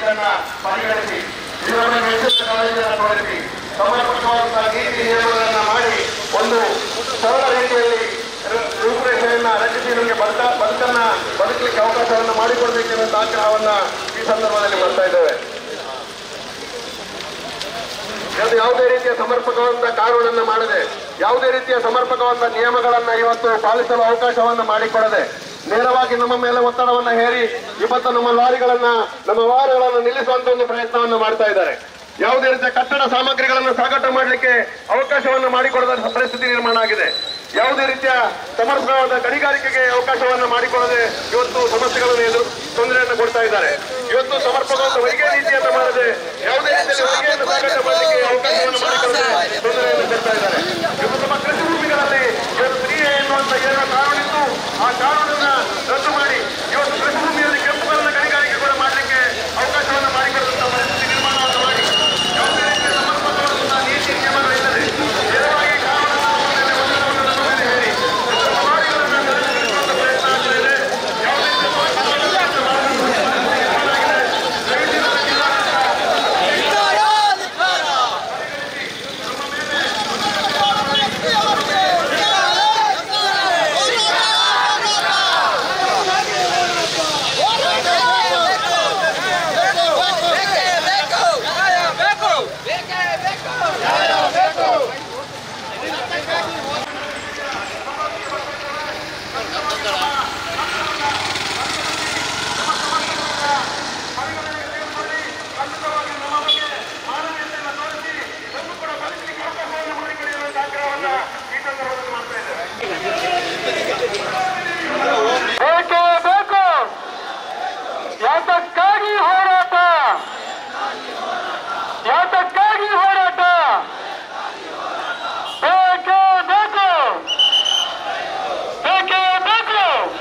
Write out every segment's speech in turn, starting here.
ಕಾಲೇಜನ್ನ ಪರಿಗಣಿಸಿ ಇದರೊಳಗೆ ಮೆಡಿಸಿನ್ ಕಾಲೇಜನ್ನ ತೋರಿಸಿ ಸಮರ್ಪಕವಾದಂತಹ ನೀತಿ ನಿಯಮಗಳನ್ನ ಮಾಡಿ ಒಂದು ಸರಳ ರೀತಿಯಲ್ಲಿ ರು- ರೂಪರೇಷೆಯನ್ನ ರಚಿಸಿ ನಮಗೆ ಬದುಕ ಬದುಕನ್ನ ಬದುಕಲಿಕ್ಕೆ ಅವಕಾಶವನ್ನ ಮಾಡಿಕೊಡ್ಬೇಕೆನ್ನುವಂತ ಆಗ್ರಹವನ್ನ ಈ ಸಂದರ್ಭದಲ್ಲಿ ಮಾಡ್ತಾ ಇದ್ದೇವೆ ಅದು ಯಾವುದೇ ರೀತಿಯ ಸಮರ್ಪಕವಾದ ಕಾನೂನನ್ನ ಮಾಡದೆ ಯಾವುದೇ ರೀತಿಯ ಸಮರ್ಪಕವಾದ ನಿಯಮಗಳನ್ನ ಇವತ್ತು ಪಾಲಿಸಲು ಅವಕಾಶವನ್ನ ಮಾಡಿಕೊಡದೆ ನೇರವಾಗಿ ನಮ್ಮ ಮೇಲೆ ಒತ್ತಡವನ್ನ ಹೇರಿ ಇವತ್ತು ನಮ್ಮ ಲಾರಿಗಳನ್ನ ನಮ್ಮ ವಾಹನಗಳನ್ನು ನಿಲ್ಲಿಸುವಂತ ಒಂದು ಪ್ರಯತ್ನವನ್ನು ಮಾಡ್ತಾ ಇದ್ದಾರೆ ಯಾವುದೇ ರೀತಿಯ ಕಟ್ಟಡ ಸಾಮಗ್ರಿಗಳನ್ನು ಸಾಗಾಟ ಮಾಡಲಿಕ್ಕೆ ಅವಕಾಶವನ್ನು ಮಾಡಿಕೊಡದ ಪರಿಸ್ಥಿತಿ ನಿರ್ಮಾಣ ಆಗಿದೆ ಯಾವುದೇ ರೀತಿಯ ಸಮರ್ಪಕವಾದ ಗಣಿಗಾರಿಕೆಗೆ ಅವಕಾಶವನ್ನು ಮಾಡಿಕೊಡದೆ ಇವತ್ತು ಸಮಸ್ಯೆಗಳನ್ನು ಎದುರು ತೊಂದರೆಯನ್ನು ಕೊಡ್ತಾ ಇದ್ದಾರೆ ಇವತ್ತು ಸಮರ್ಪಕವಾದ ಹೊಲಿಗೆ ನೀತಿಯನ್ನು ಮಾಡದೆ ಯಾವುದೇ ರೀತಿಯಲ್ಲಿ ಹೊಲಿಗೆಯನ್ನು ಸಾಗಾಟ ಮಾಡಲಿಕ್ಕೆ ಅವಕಾಶವನ್ನು ಮಾಡಿಕೊಡದೆ ತೊಂದರೆಯನ್ನು ಕೊಡ್ತಾ ಇದ್ದಾರೆ ಇವತ್ತು ನಮ್ಮ ಕೃಷಿ ಭೂಮಿಗಳಲ್ಲಿ ಇವತ್ತು ಕ್ರಿಯೆ ಎನ್ನುವಂತ ಏನು ಕಾನೂನಿತ್ತು ಆ ಕಾನೂನನ್ನ ರದ್ದು ಮಾಡಿ ಇವತ್ತು ಕೃಷಿ ಭೂಮಿಯಲ್ಲಿ ಕೆಂಪುಗಳನ್ನು ಗಣಿಗಾರಿಕೆ ಕೂಡ ಮಾಡಲಿಕ್ಕೆ ಅವಕಾಶವನ್ನು ಮಾಡಿಕೊಡುವಂತ ಪರಿಸ್ಥಿತಿ ನಿರ್ಮಾಣವನ್ನು ಮಾಡಿ ಯಾವುದೇ ರೀತಿಯ ಸಮರ್ಪಕವಾದಂತಹ ನೀತಿ ನಿಯಮಗಳಿಲ್ಲದೆ ನೇರವಾಗಿ ಕಾನೂನನ್ನು ನಮ್ಮ ಮೇಲೆ ಒತ್ತಡವನ್ನು ನಮ್ಮ ಮೇಲೆ ಹೇರಿ ಇವತ್ತು ಸವಾರಿಗಳನ್ನು ನಡೆಸುವಂತ ಪ್ರಯತ್ನ ಆಗ್ತಿದೆ ಯಾವುದೇ ರೀತಿಯ ಸಮರ್ಪಕವಾದಂತಹ ಪರಿಸ್ಥಿತಿ ನಿರ್ಮಾಣ ಆಗಿದೆ ದಯವಿಟ್ಟು ಇದನ್ನು ಜಿಲ್ಲಾಡಳಿತ ಖಂಡಿತವಾಗಿ ನಮ್ಮ ಬಗ್ಗೆ ಮಾನವೀಯತೆಯನ್ನು ತೋರಿಸಿ ಇದನ್ನು ಕೂಡ ಬದುಕಲಿಕ್ಕೆ ಅವಕಾಶವನ್ನು ಮಾಡಿಕೊಡಿ ಅನ್ನುವಂತ ಆಗ್ರಹವನ್ನ ಈ ಸಂದರ್ಭದಲ್ಲಿ ಮಾಡ್ತಾ ಇದ್ದೇವೆ ಬೇಕೇ ಬೇಕು ಯಾತಕ್ಕಾಗಿ ಹೋರಾಟ ಯಾತಕ್ಕಾಗಿ ಹೋರಾಟ ಬೇಕೇ ಬೇಕು ಬೇಕೇ ಬೇಕು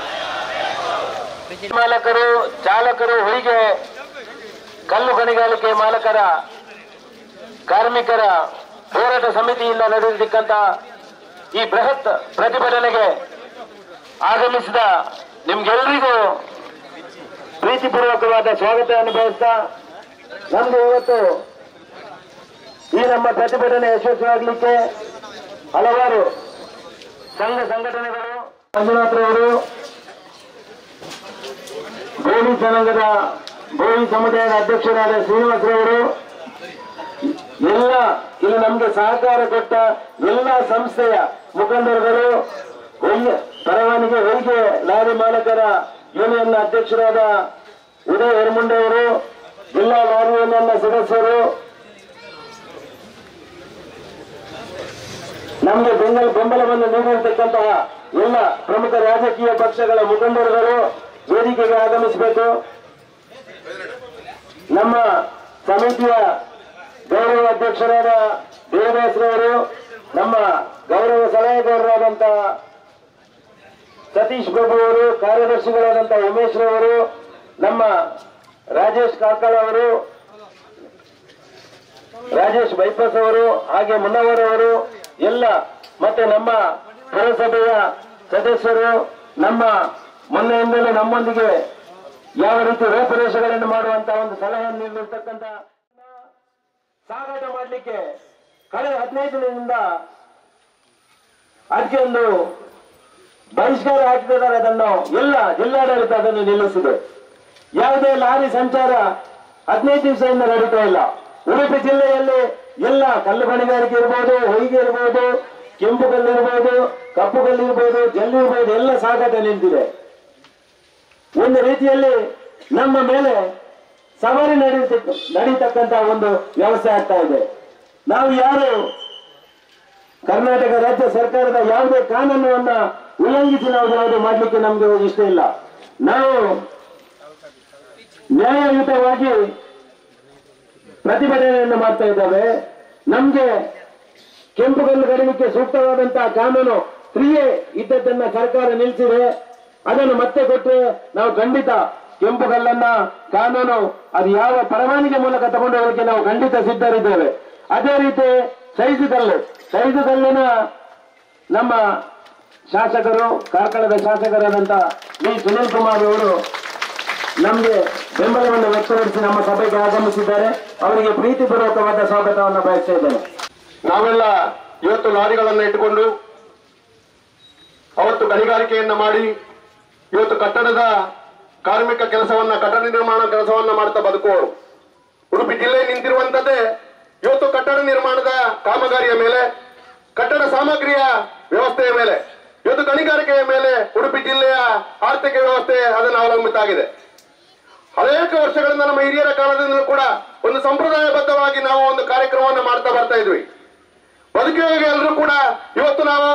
ಮಾಲಕರು ಚಾಲಕರು ಹೊಯ್ಗೆ ಕಲ್ಲು ಗಣಿಗಾರಿಕೆ ಮಾಲಕರ ಕಾರ್ಮಿಕರ ಹೋರಾಟ ಸಮಿತಿಯಿಂದ ನಡೆದಿರ್ತಕ್ಕಂಥ ಈ ಬೃಹತ್ ಪ್ರತಿಭಟನೆಗೆ ಆಗಮಿಸಿದ ನಿಮ್ಗೆಲ್ಲರಿಗೂ ಪ್ರೀತಿಪೂರ್ವಕವಾದ ಸ್ವಾಗತ ಅನುಭವಿಸ್ತಾ ನಮ್ದು ಇವತ್ತು ಈ ನಮ್ಮ ಪ್ರತಿಭಟನೆ ಯಶಸ್ವಿಯಾಗಲಿಕ್ಕೆ ಹಲವಾರು ಸಂಘ ಸಂಘಟನೆಗಳು ಮಂಜುನಾಥ್ರವರು ಬೋವಿ ಜನಾಂಗದ ಬೋವಿ ಸಮುದಾಯದ ಅಧ್ಯಕ್ಷರಾದ ಶ್ರೀನಿವಾಸರವರು ಎಲ್ಲ ಇಲ್ಲಿ ನಮಗೆ ಸಹಕಾರ ಕೊಟ್ಟ ಎಲ್ಲ ಸಂಸ್ಥೆಯ ಮುಖಂಡರುಗಳು ಹೊಯ್ಗೆ ಪರವಾನಿಗೆ ಹೊಯ್ಗೆ ಲಾರಿ ಮಾಲಕರ ಯೂನಿಯನ್ನ ಅಧ್ಯಕ್ಷರಾದ ಉದಯ ಹಿರಮುಂಡೆ ಅವರು ಜಿಲ್ಲಾ ಲಾರಿ ಯೂನಿಯನ್ನ ಸದಸ್ಯರು ನಮಗೆ ಬೆಂಬಲ ಬೆಂಬಲವನ್ನು ನೀಡಿರ್ತಕ್ಕಂತಹ ಎಲ್ಲ ಪ್ರಮುಖ ರಾಜಕೀಯ ಪಕ್ಷಗಳ ಮುಖಂಡರುಗಳು ವೇದಿಕೆಗೆ ಆಗಮಿಸಬೇಕು ನಮ್ಮ ಸಮಿತಿಯ ಗೌರವ ಅಧ್ಯಕ್ಷರಾದ ದೇವದಾಸರವರು ನಮ್ಮ ಗೌರವ ಸಲಹೆಗಾರರಾದಂತಹ ಸತೀಶ್ ಬಾಬು ಅವರು ಕಾರ್ಯದರ್ಶಿಗಳಾದಂತಹ ಉಮೇಶ್ ರವರು ನಮ್ಮ ರಾಜೇಶ್ ಕಾಕಳ ಅವರು ರಾಜೇಶ್ ಬೈಪಾಸ್ ಅವರು ಹಾಗೆ ಮುನ್ನವರ್ ಅವರು ಎಲ್ಲ ಮತ್ತೆ ನಮ್ಮ ಪುರಸಭೆಯ ಸದಸ್ಯರು ನಮ್ಮ ಮೊನ್ನೆಯಿಂದಲೂ ನಮ್ಮೊಂದಿಗೆ ಯಾವ ರೀತಿ ರೂಪುರೇಷೆಗಳನ್ನು ಮಾಡುವಂತ ಒಂದು ಸಲಹೆಯನ್ನು ನೀಡಿರ್ತಕ್ಕಂಥ ಸಾಗಾಟ ಮಾಡಲಿಕ್ಕೆ ಕಳೆದ ಹದಿನೈದು ದಿನದಿಂದ ಅದಕ್ಕೆ ಒಂದು ಬಹಿಷ್ಕಾರ ಹಾಕಿದ್ದಾರೆ ಅದನ್ನು ಎಲ್ಲ ಜಿಲ್ಲಾಡಳಿತ ಅದನ್ನು ನಿಲ್ಲಿಸಿದೆ ಯಾವುದೇ ಲಾರಿ ಸಂಚಾರ ಹದಿನೈದು ದಿವಸದಿಂದ ನಡೀತಾ ಇಲ್ಲ ಉಡುಪಿ ಜಿಲ್ಲೆಯಲ್ಲಿ ಎಲ್ಲ ಕಲ್ಲು ಗಣಿಗಾರಿಕೆ ಇರ್ಬೋದು ಹೊಯ್ಗೆ ಇರ್ಬೋದು ಕೆಂಪು ಕಲ್ಲು ಇರ್ಬೋದು ಕಪ್ಪು ಕಲ್ಲು ಇರ್ಬೋದು ಜಲ್ಲಿ ಇರ್ಬೋದು ಎಲ್ಲ ಸಾಗಾಟ ನಿಂತಿದೆ ಒಂದು ರೀತಿಯಲ್ಲಿ ನಮ್ಮ ಮೇಲೆ ಸವಾರಿ ನಡೀತಕ್ಕ ನಡೀತಕ್ಕಂತ ಒಂದು ವ್ಯವಸ್ಥೆ ಆಗ್ತಾ ಇದೆ ನಾವು ಯಾರು ಕರ್ನಾಟಕ ರಾಜ್ಯ ಸರ್ಕಾರದ ಯಾವುದೇ ಕಾನೂನನ್ನ ಉಲ್ಲಂಘಿಸಿ ನಾವು ಯಾವುದು ಮಾಡಲಿಕ್ಕೆ ನಮ್ಗೆ ಇಷ್ಟ ಇಲ್ಲ ನಾವು ನ್ಯಾಯಯುತವಾಗಿ ಪ್ರತಿಭಟನೆಯನ್ನು ಮಾಡ್ತಾ ಇದ್ದಾವೆ ನಮ್ಗೆ ಕೆಂಪುಗಲ್ಲು ಗಡಿಲಿಕ್ಕೆ ಸೂಕ್ತವಾದಂತಹ ಕಾನೂನು ಕ್ರಿಯೆ ಇದ್ದದ್ದನ್ನ ಸರ್ಕಾರ ನಿಲ್ಲಿಸಿದೆ ಅದನ್ನು ಮತ್ತೆ ಕೊಟ್ಟರೆ ನಾವು ಖಂಡಿತ ಕೆಂಪುಗಲ್ಲನ್ನ ಕಾನೂನು ಅದು ಯಾವ ಪರವಾನಗಿ ಮೂಲಕ ತಗೊಂಡು ಹೋಗಲಿಕ್ಕೆ ನಾವು ಖಂಡಿತ ಸಿದ್ಧರಿದ್ದೇವೆ ಅದೇ ರೀತಿ ಸೈಜು ಕಲ್ಲು ಸೈಜು ಕಲ್ಲಿನ ನಮ್ಮ ಶಾಸಕರು ಕಾರ್ಕಳದ ಶಾಸಕರಾದಂತ ವಿ ಸುನೀಲ್ ಕುಮಾರ್ ಅವರು ನಮ್ಗೆ ಬೆಂಬಲವನ್ನು ವ್ಯಕ್ತಪಡಿಸಿ ನಮ್ಮ ಸಭೆಗೆ ಆಗಮಿಸಿದ್ದಾರೆ ಅವರಿಗೆ ಪ್ರೀತಿಪೂರ್ವಕವಾದ ಸ್ವಾಗತವನ್ನು ಬಯಸ್ತಾ ಇದ್ದೇನೆ ನಾವೆಲ್ಲ ಇವತ್ತು ಲಾರಿಗಳನ್ನು ಇಟ್ಟುಕೊಂಡು ಅವತ್ತು ಗಣಿಗಾರಿಕೆಯನ್ನ ಮಾಡಿ ಇವತ್ತು ಕಟ್ಟಡದ ಕಾರ್ಮಿಕ ಕೆಲಸವನ್ನ ಕಟ್ಟಡ ನಿರ್ಮಾಣ ಕೆಲಸವನ್ನ ಮಾಡ್ತಾ ಬದುಕುವವರು ಉಡುಪಿ ಜಿಲ್ಲೆ ನಿಂತಿರುವಂತದ್ದೇ ಇವತ್ತು ಕಟ್ಟಡ ನಿರ್ಮಾಣದ ಕಾಮಗಾರಿಯ ಮೇಲೆ ಕಟ್ಟಡ ಸಾಮಗ್ರಿಯ ವ್ಯವಸ್ಥೆಯ ಮೇಲೆ ಇವತ್ತು ಗಣಿಗಾರಿಕೆಯ ಮೇಲೆ ಉಡುಪಿ ಜಿಲ್ಲೆಯ ಆರ್ಥಿಕ ವ್ಯವಸ್ಥೆ ಅದನ್ನು ಅವಲಂಬಿತ ಆಗಿದೆ ಅನೇಕ ವರ್ಷಗಳಿಂದ ನಮ್ಮ ಹಿರಿಯರ ಕಾಲದಿಂದಲೂ ಕೂಡ ಒಂದು ಸಂಪ್ರದಾಯಬದ್ಧವಾಗಿ ನಾವು ಒಂದು ಕಾರ್ಯಕ್ರಮವನ್ನು ಮಾಡ್ತಾ ಬರ್ತಾ ಇದ್ವಿ ಬದುಕಿಗೆ ಎಲ್ಲರೂ ಕೂಡ ಇವತ್ತು ನಾವು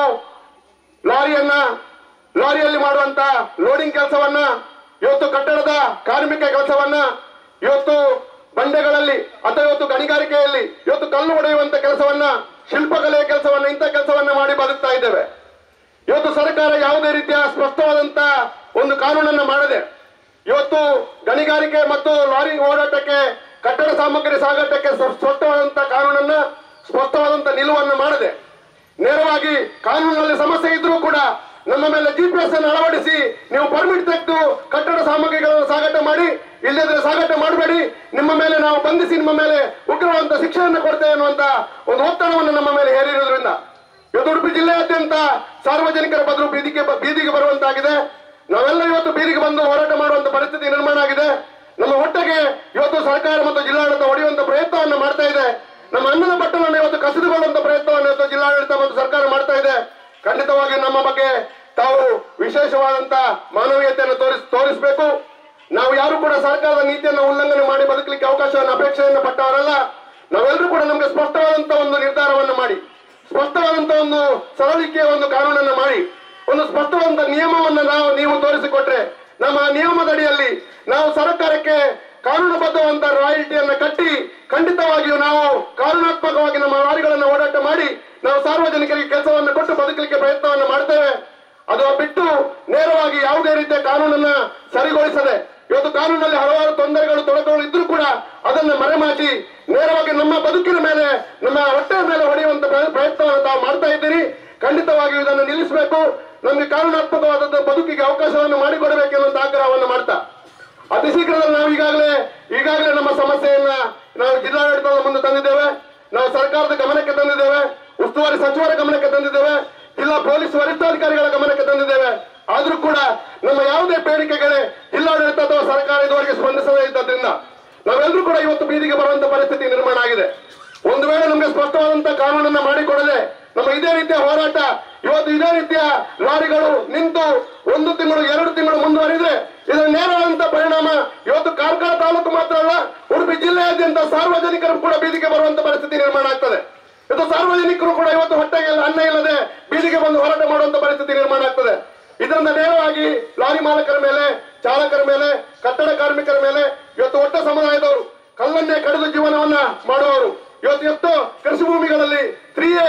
ಲಾರಿಯನ್ನ ಲಾರಿಯಲ್ಲಿ ಮಾಡುವಂತ ಲೋಡಿಂಗ್ ಕೆಲಸವನ್ನ ಇವತ್ತು ಕಟ್ಟಡದ ಕಾರ್ಮಿಕ ಕೆಲಸವನ್ನ ಇವತ್ತು ಬಂಡೆಗಳಲ್ಲಿ ಅಥವಾ ಇವತ್ತು ಗಣಿಗಾರಿಕೆಯಲ್ಲಿ ಇವತ್ತು ಕಲ್ಲು ಹೊಡೆಯುವಂತ ಕೆಲಸವನ್ನ ಶಿಲ್ಪಕಲೆಯ ಕೆಲಸವನ್ನ ಇಂಥ ಕೆಲಸವನ್ನ ಮಾಡಿ ಬದುಕ್ತಾ ಇದ್ದೇವೆ ಇವತ್ತು ಸರ್ಕಾರ ಯಾವುದೇ ರೀತಿಯ ಸ್ಪಷ್ಟವಾದಂತ ಒಂದು ಕಾನೂನನ್ನ ಮಾಡದೆ ಇವತ್ತು ಗಣಿಗಾರಿಕೆ ಮತ್ತು ಲಾರಿ ಓಡಾಟಕ್ಕೆ ಕಟ್ಟಡ ಸಾಮಗ್ರಿ ಸಾಗಾಟಕ್ಕೆ ಸ್ವ- ಸ್ಪಷ್ಟವಾದಂತ ಕಾನೂನನ್ನ ಸ್ಪಷ್ಟವಾದಂತ ನಿಲುವನ್ನು ಮಾಡದೆ ನೇರವಾಗಿ ಕಾನೂನಿನಲ್ಲಿ ಸಮಸ್ಯೆ ಇದ್ರೂ ಕೂಡ ನಮ್ಮ ಮೇಲೆ ಜಿಪಿಎಸ್ ಅನ್ನು ಅಳವಡಿಸಿ ನೀವು ಪರ್ಮಿಟ್ ತೆಗೆದು ಕಟ್ಟಡ ಸಾಮಗ್ರಿಗಳನ್ನು ಸಾಗಾಟ ಮಾಡಿ ಇಲ್ಲದ್ರೆ ಸಾಗಾಟ ಮಾಡಬೇಡಿ ನಿಮ್ಮ ಮೇಲೆ ನಾವು ಬಂಧಿಸಿ ನಿಮ್ಮ ಮೇಲೆ ಉಗ್ರವಾದಂತ ಶಿಕ್ಷೆಯನ್ನು ಕೊಡ್ತೇವೆ ಅನ್ನುವಂತ ಒಂದು ಒತ್ತಡವನ್ನು ನಮ್ಮ ಮೇಲೆ ಹೇರಿರುವುದರಿಂದ ಇವತ್ತು ಉಡುಪಿ ಜಿಲ್ಲೆಯಾದ್ಯಂತ ಸಾರ್ವಜನಿಕರ ಬದಲು ಬೀದಿಗೆ ಬೀದಿಗೆ ಬರುವಂತಾಗಿದೆ ನಾವೆಲ್ಲ ಇವತ್ತು ಬೀದಿಗೆ ಬಂದು ಹೋರಾಟ ಮಾಡುವಂತ ಪರಿಸ್ಥಿತಿ ನಿರ್ಮಾಣ ಆಗಿದೆ ನಮ್ಮ ಹೊಟ್ಟೆಗೆ ಇವತ್ತು ಸರ್ಕಾರ ಮತ್ತು ಜಿಲ್ಲಾಡಳಿತ ಹೊಡೆಯುವಂತ ಪ್ರಯತ್ನವನ್ನು ಮಾಡ್ತಾ ಇದೆ ನಮ್ಮ ಅನ್ನದ ಬಟ್ಟಲನ್ನು ಇವತ್ತು ಕಸಿದುಕೊಳ್ಳುವಂತ ಪ್ರಯತ್ನವನ್ನು ಇವತ್ತು ಜಿಲ್ಲಾಡಳಿತ ಮತ್ತು ಸರ್ಕಾರ ಮಾಡ್ತಾ ಇದೆ ಖಂಡಿತವಾಗಿ ನಮ್ಮ ಬಗ್ಗೆ ತಾವು ವಿಶೇಷವಾದಂತ ಮಾನವೀಯತೆಯನ್ನು ತೋರಿಸ್ ತೋರಿಸಬೇಕು ನಾವು ಯಾರು ಕೂಡ ಸರ್ಕಾರದ ನೀತಿಯನ್ನು ಉಲ್ಲಂಘನೆ ಮಾಡಿ ಬದುಕಲಿಕ್ಕೆ ಅವಕಾಶವನ್ನು ಅಪೇಕ್ಷೆಯನ್ನು ಪಟ್ಟವರಲ್ಲ ನಾವೆಲ್ಲರೂ ಕೂಡ ನಮಗೆ ಸ್ಪಷ್ಟವಾದಂತ ಒಂದು ನಿರ್ಧಾರವನ್ನು ಮಾಡಿ ಸ್ಪಷ್ಟವಾದಂತ ಒಂದು ಸರಳಿಕೆಯ ಒಂದು ಕಾನೂನನ್ನು ಮಾಡಿ ಒಂದು ಸ್ಪಷ್ಟವಾದಂತ ನಿಯಮವನ್ನು ನಾವು ನೀವು ತೋರಿಸಿಕೊಟ್ರೆ ನಮ್ಮ ನಿಯಮದಡಿಯಲ್ಲಿ ನಾವು ಸರ್ಕಾರಕ್ಕೆ ಕಾನೂನುಬದ್ಧವಂತ ರಾಯಲ್ಟಿಯನ್ನು ಕಟ್ಟಿ ಖಂಡಿತವಾಗಿಯೂ ನಾವು ಕಾನೂನಾತ್ಮಕವಾಗಿ ನಮ್ಮ ಲಾರಿಗಳನ್ನು ಓಡಾಟ ಮಾಡಿ ನಾವು ಸಾರ್ವಜನಿಕರಿಗೆ ಕೆಲಸವನ್ನು ಕೊಟ್ಟು ಬದುಕಲಿಕ್ಕೆ ಪ್ರಯತ್ನವನ್ನು ಮಾಡ್ತೇವೆ ಅದು ಬಿಟ್ಟು ನೇರವಾಗಿ ಯಾವುದೇ ರೀತಿಯ ಕಾನೂನನ್ನ ಸರಿಗೊಳಿಸದೆ ಇವತ್ತು ಕಾನೂನಲ್ಲಿ ಹಲವಾರು ತೊಂದರೆಗಳು ತೊಡಕುಗಳು ಇದ್ರೂ ಕೂಡ ಅದನ್ನ ಮರೆಮಾಚಿ ನೇರವಾಗಿ ನಮ್ಮ ಬದುಕಿನ ಮೇಲೆ ನಮ್ಮ ಹೊಟ್ಟೆಯ ಮೇಲೆ ಹೊಡೆಯುವಂತ ಪ್ರ- ಪ್ರಯತ್ನವನ್ನು ತಾವು ಮಾಡ್ತಾ ಇದ್ದೀರಿ ಖಂಡಿತವಾಗಿಯೂ ಇದನ್ನು ನಿಲ್ಲಿಸಬೇಕು ನಮಗೆ ಕಾನೂನಾತ್ಮಕವಾದದ್ದು ಬದುಕಿಗೆ ಅವಕಾಶವನ್ನು ಮಾಡಿಕೊಡಬೇಕೆನ್ನುವಂತ ಆಗ್ರಹವನ್ನು ಮಾಡ್ತಾ ಅತಿ ಶೀಘ್ರದಲ್ಲಿ ನಾವು ಈಗಾಗಲೇ ಈಗಾಗಲೇ ನಮ್ಮ ಸಮಸ್ಯೆಯನ್ನ ನಾವು ಜಿಲ್ಲಾಡಳಿತದ ಮುಂದೆ ತಂದಿದ್ದೇವೆ ನಾವು ಸರ್ಕಾರದ ಗಮನಕ್ಕೆ ತಂದಿದ್ದೇವೆ ಉಸ್ತುವಾರಿ ಸಚಿವರ ಗಮನಕ್ಕೆ ತಂದಿದ್ದೇವೆ ಜಿಲ್ಲಾ ಪೊಲೀಸ್ ವರಿಷ್ಠಾಧಿಕಾರಿಗಳ ಗಮನಕ್ಕೆ ತಂದಿದ್ದೇವೆ ಆದ್ರೂ ಕೂಡ ನಮ್ಮ ಯಾವುದೇ ಬೇಡಿಕೆಗಳೇ ಜಿಲ್ಲಾಡಳಿತ ಅಥವಾ ಸರ್ಕಾರ ಇದುವರೆಗೆ ಸ್ಪಂದಿಸದೇ ಇದ್ದರಿಂದ ನಾವೆಲ್ಲರೂ ಕೂಡ ಇವತ್ತು ಬೀದಿಗೆ ಬರುವಂತ ಪರಿಸ್ಥಿತಿ ನಿರ್ಮಾಣ ಆಗಿದೆ ಒಂದು ವೇಳೆ ನಮಗೆ ಸ್ಪಷ್ಟವಾದಂತ ಕಾನೂನನ್ನ ಮಾಡಿಕೊಡದೆ ನಮ್ಮ ಇದೇ ರೀತಿಯ ಹೋರಾಟ ಇವತ್ತು ಇದೇ ರೀತಿಯ ಲಾರಿಗಳು ನಿಂತು ಒಂದು ತಿಂಗಳು ಎರಡು ತಿಂಗಳು ಮುಂದುವರಿದ್ರೆ ಇದರ ನೇರವಾದಂತ ಪರಿಣಾಮ ಇವತ್ತು ಕಾರ್ಕಳ ತಾಲೂಕು ಮಾತ್ರ ಅಲ್ಲ ಉಡುಪಿ ಜಿಲ್ಲೆಯಾದ್ಯಂತ ಸಾರ್ವಜನಿಕರು ಕೂಡ ಬೀದಿಗೆ ಬರುವಂತ ಪರಿಸ್ಥಿತಿ ನಿರ್ಮಾಣ ಆಗ್ತದೆ ಇದು ಸಾರ್ವಜನಿಕರು ಕೂಡ ಇವತ್ತು ಹೊಟ್ಟೆಗೆ ಅನ್ನ ಇಲ್ಲದೆ ಬೀದಿಗೆ ಬಂದು ಹೋರಾಟ ಮಾಡುವಂತ ಪರಿಸ್ಥಿತಿ ನಿರ್ಮಾಣ ಆಗ್ತದೆ ಇದರಿಂದ ನೇರವಾಗಿ ಲಾರಿ ಮಾಲಕರ ಮೇಲೆ ಚಾಲಕರ ಮೇಲೆ ಕಟ್ಟಡ ಕಾರ್ಮಿಕರ ಮೇಲೆ ಇವತ್ತು ಒಟ್ಟ ಸಮುದಾಯದವರು ಕಲ್ಲನ್ನೇ ಕಡಿದು ಜೀವನವನ್ನ ಮಾಡುವವರು ಇವತ್ತು ಎಷ್ಟೋ ಕೃಷಿ ಭೂಮಿಗಳಲ್ಲಿ ತ್ರೀ ಎ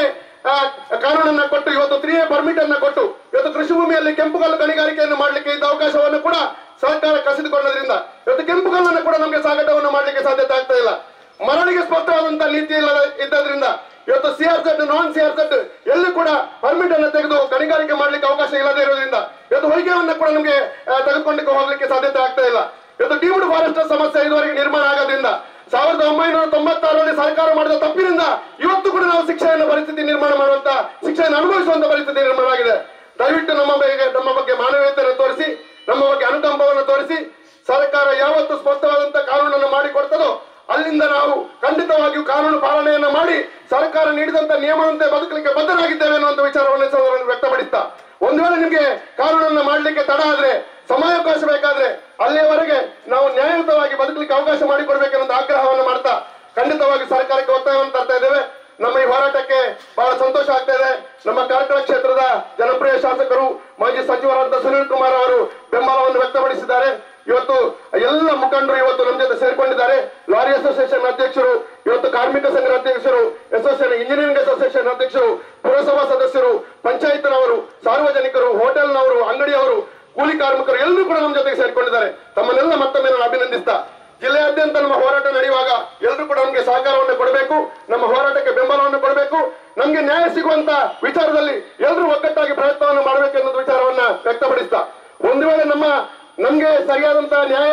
ಕಾನೂನನ್ನ ಕೊಟ್ಟು ಇವತ್ತು ತ್ರೀ ಎ ಪರ್ಮಿಟ್ ಅನ್ನ ಕೊಟ್ಟು ಇವತ್ತು ಕೃಷಿ ಭೂಮಿಯಲ್ಲಿ ಕೆಂಪು ಕಲ್ಲು ಗಣಿಗಾರಿಕೆಯನ್ನು ಮಾಡಲಿಕ್ಕೆ ಇದ್ದ ಅವಕಾಶವನ್ನು ಕೂಡ ಸರ್ಕಾರ ಕಸಿದುಕೊಳ್ಳೋದ್ರಿಂದ ಇವತ್ತು ಕೆಂಪು ಕಲ್ಲನ್ನು ಕೂಡ ನಮಗೆ ಸಾಗಾಟವನ್ನು ಮಾಡಲಿಕ್ಕೆ ಸಾಧ್ಯತೆ ಆಗ್ತಾ ಇಲ್ಲ ಮರಳಿಗೆ ಸ್ಪಷ್ಟವಾದಂತಹ ನೀತಿ ಇಲ್ಲದ ಇದ್ದದ್ರಿಂದ ಇವತ್ತು ಸಿಆರ್ಸೆಟ್ ನಾನ್ ಸಿಆರ್ಸೆಟ್ ಎಲ್ಲಿ ಕೂಡ ಪರ್ಮಿಟ್ ಅನ್ನು ತೆಗೆದು ಗಣಿಗಾರಿಕೆ ಮಾಡ್ಲಿಕ್ಕೆ ಅವಕಾಶ ಇಲ್ಲದೆ ಇರೋದ್ರಿಂದ ಇವತ್ತು ಹೊಯ್ಗೆಯನ್ನ ಕೂಡ ನಮಗೆ ಆ, ತೆಗೆದುಕೊಂಡು ಹೋಗ್ಲಿಕ್ಕೆ ಸಾಧ್ಯತೆ ಆಗ್ತಾ ಇಲ್ಲ ಇವತ್ತು ಡೀಮ್ಡ್ ಫಾರೆಸ್ಟ್ ಸಮಸ್ಯೆ ಇದುವರೆಗೆ ನಿರ್ಮಾಣ ಆಗೋದ್ರಿಂದ ಸಾವಿರದ ಒಂಬೈನೂರ ತೊಂಬತ್ತಾರರಲ್ಲಿ ಸರ್ಕಾರ ಮಾಡಿದ ತಪ್ಪಿನಿಂದ ಇವತ್ತು ಕೂಡ ನಾವು ಶಿಕ್ಷೆಯನ್ನು ಪರಿಸ್ಥಿತಿ ನಿರ್ಮಾಣ ಮಾಡುವಂತ ಶಿಕ್ಷೆಯನ್ನು ಅನುಭವಿಸುವಂತ ಪರಿಸ್ಥಿತಿ ನಿರ್ಮಾಣ ಆಗಿದೆ ದಯವಿಟ್ಟು ನಮ್ಮ ಬಗ್ಗೆ ನಮ್ಮ ಬಗ್ಗೆ ಮಾನವೀಯತೆಯನ್ನು ತೋರಿಸಿ ನಮ್ಮ ಬಗ್ಗೆ ಅನುಕಂಪವನ್ನು ತೋರಿಸಿ ಸರ್ಕಾರ ಯಾವತ್ತು ಸ್ಪಷ್ಟವಾದಂತ ಕಾನೂನನ್ನು ಮಾಡಿಕೊಡ್ತದೋ ಅಲ್ಲಿಂದ ನಾವು ಖಂಡಿತವಾಗಿಯೂ ಕಾನೂನು ಪಾಲನೆಯನ್ನ ಮಾಡಿ ಸರ್ಕಾರ ನೀಡಿದಂತ ನಿಯಮದಂತೆ ಬದುಕಲಿಕ್ಕೆ ಬದ್ಧರಾಗಿದ್ದೇವೆ ಅನ್ನುವಂತ ವಿಚಾರವನ್ನು ಈ ಸಂದರ್ಭದಲ್ಲಿ ವ್ಯಕ್ತಪಡಿಸ್ತಾ ಒಂದು ವೇಳೆ ನಿಮಗೆ ಕಾನೂನನ್ನ ಮಾಡಲಿಕ್ಕೆ ತಡ ಆದ್ರೆ ಸಮಯಾವಕಾಶ ಬೇಕಾದ್ರೆ ಅಲ್ಲಿಯವರೆಗೆ ನಾವು ನ್ಯಾಯಯುತವಾಗಿ ಬದುಕಲಿಕ್ಕೆ ಅವಕಾಶ ಮಾಡಿಕೊಡ್ಬೇಕೆನ್ನುವಂತ ಆಗ್ರಹವನ್ನು ಮಾಡ್ತಾ ಖಂಡಿತವಾಗಿ ಸರ್ಕಾರಕ್ಕೆ ಒತ್ತಾಯವನ್ನು ತರ್ತಾ ಇದ್ದೇವೆ ನಮ್ಮ ಈ ಹೋರಾಟಕ್ಕೆ ಬಹಳ ಸಂತೋಷ ಆಗ್ತಾ ಇದೆ ನಮ್ಮ ಕಾರ್ಕಳ ಕ್ಷೇತ್ರದ ಜನಪ್ರಿಯ ಶಾಸಕರು ಮಾಜಿ ಸಚಿವರಾದ ಸುನೀಲ್ ಕುಮಾರ್ ಅವರು ಬೆಂಬಲವನ್ನು ವ್ಯಕ್ತಪಡಿಸಿದ್ದಾರೆ ಇವತ್ತು ಎಲ್ಲ ಮುಖಂಡರು ಇವತ್ತು ನಮ್ಮ ಜೊತೆ ಸೇರ್ಕೊಂಡಿದ್ದಾರೆ ಲಾರಿ ಅಸೋಸಿಯೇಷನ್ ಅಧ್ಯಕ್ಷರು ಇವತ್ತು ಕಾರ್ಮಿಕ ಸಂಘದ ಅಧ್ಯಕ್ಷರು ಅಸೋಸಿಯೇಷನ್ ಇಂಜಿನಿಯರಿಂಗ್ ಅಸೋಸಿಯೇಷನ್ ಅಧ್ಯಕ್ಷರು ಪುರಸಭಾ ಸದಸ್ಯರು ಪಂಚಾಯತ್ನವರು ಸಾರ್ವಜನಿಕರು ಹೋಟೆಲ್ನವರು ಅಂಗಡಿಯವರು ಕೂಲಿ ಕಾರ್ಮಿಕರು ಎಲ್ಲರೂ ಕೂಡ ನಮ್ಮ ಜೊತೆಗೆ ಸೇರ್ಕೊಂಡಿದ್ದಾರೆ ತಮ್ಮನ್ನೆಲ್ಲ ಮತ್ತೊಮ್ಮೆ ನಾನು ಅಭಿನಂದಿಸ್ತಾ ಜಿಲ್ಲೆಯಾದ್ಯಂತ ನಮ್ಮ ಹೋರಾಟ ನಡೆಯುವಾಗ ಎಲ್ಲರೂ ಕೂಡ ನಮಗೆ ಸಹಕಾರವನ್ನು ಕೊಡಬೇಕು ನಮ್ಮ ಹೋರಾಟಕ್ಕೆ ಬೆಂಬಲವನ್ನು ಕೊಡಬೇಕು ನಮಗೆ ನ್ಯಾಯ ಸಿಗುವಂತ ವಿಚಾರದಲ್ಲಿ ಎಲ್ಲರೂ ಒಗ್ಗಟ್ಟಾಗಿ ಪ್ರಯತ್ನವನ್ನು ಮಾಡಬೇಕು ಎನ್ನುವ ವಿಚಾರವನ್ನ ವ್ಯಕ್ತಪಡಿಸ್ತಾ ಒಂದು ವೇಳೆ ನಮ್ಮ ನಮ್ಗೆ ಸರಿಯಾದಂತಹ ನ್ಯಾಯ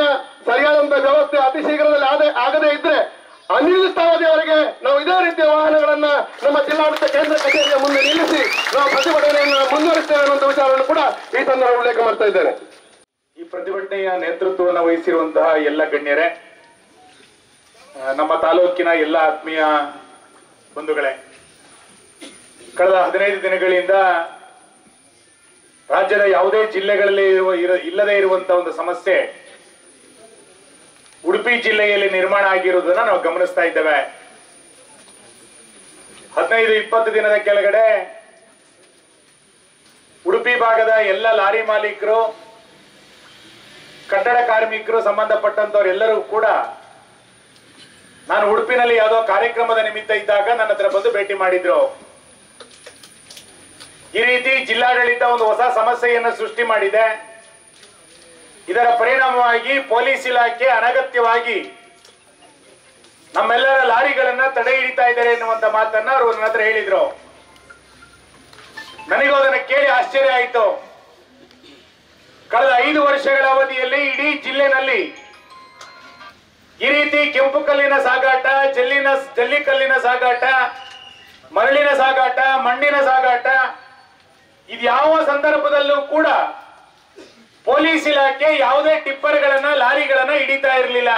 ಸರಿಯಾದಂತ ವ್ಯವಸ್ಥೆ ಅತಿ ಶೀಘ್ರದಲ್ಲಿ ಆದ ಆಗದೇ ಇದ್ರೆ ಅನಿರ್ದಿಷ್ಟಾವಧಿಯವರೆಗೆ ನಾವು ಇದೇ ರೀತಿಯ ವಾಹನಗಳನ್ನ ನಮ್ಮ ಜಿಲ್ಲಾಡಳಿತ ಕೇಂದ್ರ ಕಚೇರಿಯ ಮುಂದೆ ನಿಲ್ಲಿಸಿ ನಾವು ಪ್ರತಿಭಟನೆಯನ್ನು ಮುಂದುವರಿಸ್ತೇವೆ ಅನ್ನುವಂಥ ವಿಚಾರವನ್ನು ಕೂಡ ಈ ಸಂದರ್ಭ ಉಲ್ಲೇಖ ಮಾಡ್ತಾ ಇದ್ದೇನೆ ಈ ಪ್ರತಿಭಟನೆಯ ನೇತೃತ್ವವನ್ನು ವಹಿಸಿರುವಂತಹ ಎಲ್ಲ ಗಣ್ಯರೇ ಆ, ನಮ್ಮ ತಾಲೂಕಿನ ಎಲ್ಲ ಆತ್ಮೀಯ ಬಂಧುಗಳೇ ಕಳೆದ ಹದಿನೈದು ದಿನಗಳಿಂದ ರಾಜ್ಯದ ಯಾವುದೇ ಜಿಲ್ಲೆಗಳಲ್ಲಿ ಇರುವ ಇರ- ಇಲ್ಲದೆ ಇರುವಂತಹ ಒಂದು ಸಮಸ್ಯೆ ಉಡುಪಿ ಜಿಲ್ಲೆಯಲ್ಲಿ ನಿರ್ಮಾಣ ಆಗಿರುವುದನ್ನ ನಾವು ಗಮನಿಸ್ತಾ ಇದ್ದೇವೆ ಹದಿನೈದು ಇಪ್ಪತ್ತು ದಿನದ ಕೆಳಗಡೆ ಉಡುಪಿ ಭಾಗದ ಎಲ್ಲ ಲಾರಿ ಮಾಲೀಕರು ಕಟ್ಟಡ ಕಾರ್ಮಿಕರು ಸಂಬಂಧಪಟ್ಟಂತವರೆಲ್ಲರೂ ಕೂಡ ನಾನು ಉಡುಪಿನಲ್ಲಿ ಯಾವುದೋ ಕಾರ್ಯಕ್ರಮದ ನಿಮಿತ್ತ ಇದ್ದಾಗ ನನ್ನ ಹತ್ರ ಬಂದು ಭೇಟಿ ಮಾಡಿದ್ರು ಈ ರೀತಿ ಜಿಲ್ಲಾಡಳಿತ ಒಂದು ಹೊಸ ಸಮಸ್ಯೆಯನ್ನು ಸೃಷ್ಟಿ ಮಾಡಿದೆ ಇದರ ಪರಿಣಾಮವಾಗಿ ಪೊಲೀಸ್ ಇಲಾಖೆ ಅನಗತ್ಯವಾಗಿ ನಮ್ಮೆಲ್ಲರ ಲಾರಿಗಳನ್ನ ತಡೆ ಹಿಡಿತಾ ಇದ್ದಾರೆ ಎನ್ನುವಂತ ಮಾತನ್ನ ಅವರು ನನ್ನ ಹತ್ರ ಹೇಳಿದ್ರು ನನಗೂ ಅದನ್ನ ಕೇಳಿ ಆಶ್ಚರ್ಯ ಆಯಿತು ಕಳೆದ ಐದು ವರ್ಷಗಳ ಅವಧಿಯಲ್ಲಿ ಇಡೀ ಜಿಲ್ಲೆನಲ್ಲಿ ಈ ರೀತಿ ಕೆಂಪು ಕಲ್ಲಿನ ಸಾಗಾಟ ಜಲ್ಲಿನ ಜಲ್ಲಿ ಕಲ್ಲಿನ ಸಾಗಾಟ ಮರಳಿನ ಸಾಗಾಟ ಮಣ್ಣಿನ ಸಾಗಾಟ ಇದ್ಯಾವ ಸಂದರ್ಭದಲ್ಲೂ ಕೂಡ ಪೊಲೀಸ್ ಇಲಾಖೆ ಯಾವುದೇ ಟಿಪ್ಪರ್ಗಳನ್ನ ಲಾರಿಗಳನ್ನ ಹಿಡಿತಾ ಇರಲಿಲ್ಲ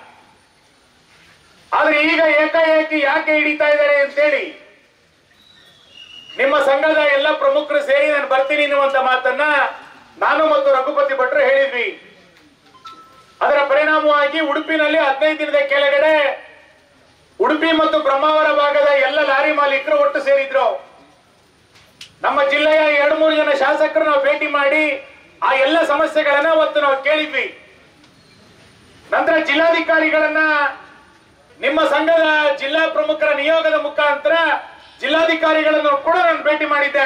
ಆದ್ರೆ ಈಗ ಏಕಾಏಕಿ ಯಾಕೆ ಹಿಡಿತಾ ಇದ್ದಾರೆ ಅಂತೇಳಿ ನಿಮ್ಮ ಸಂಘದ ಎಲ್ಲ ಪ್ರಮುಖರು ಸೇರಿ ನಾನು ಬರ್ತೀನಿ ಎನ್ನುವಂತ ಮಾತನ್ನ ನಾನು ಮತ್ತು ರಘುಪತಿ ಭಟ್ರು ಹೇಳಿದ್ವಿ ಅದರ ಪರಿಣಾಮವಾಗಿ ಉಡುಪಿನಲ್ಲಿ ಹದಿನೈದು ದಿನದ ಕೆಳಗಡೆ ಉಡುಪಿ ಮತ್ತು ಬ್ರಹ್ಮಾವರ ಭಾಗದ ಎಲ್ಲ ಲಾರಿ ಮಾಲೀಕರು ಒಟ್ಟು ಸೇರಿದ್ರು ನಮ್ಮ ಜಿಲ್ಲೆಯ ಎರಡು ಮೂರು ಜನ ಶಾಸಕರು ನಾವು ಭೇಟಿ ಮಾಡಿ ಆ ಎಲ್ಲ ಸಮಸ್ಯೆಗಳನ್ನ ಅವತ್ತು ನಾವು ಕೇಳಿದ್ವಿ ನಂತರ ಜಿಲ್ಲಾಧಿಕಾರಿಗಳನ್ನ ನಿಮ್ಮ ಸಂಘದ ಜಿಲ್ಲಾ ಪ್ರಮುಖರ ನಿಯೋಗದ ಮುಖಾಂತರ ಜಿಲ್ಲಾಧಿಕಾರಿಗಳನ್ನು ಕೂಡ ನಾನು ಭೇಟಿ ಮಾಡಿದ್ದೆ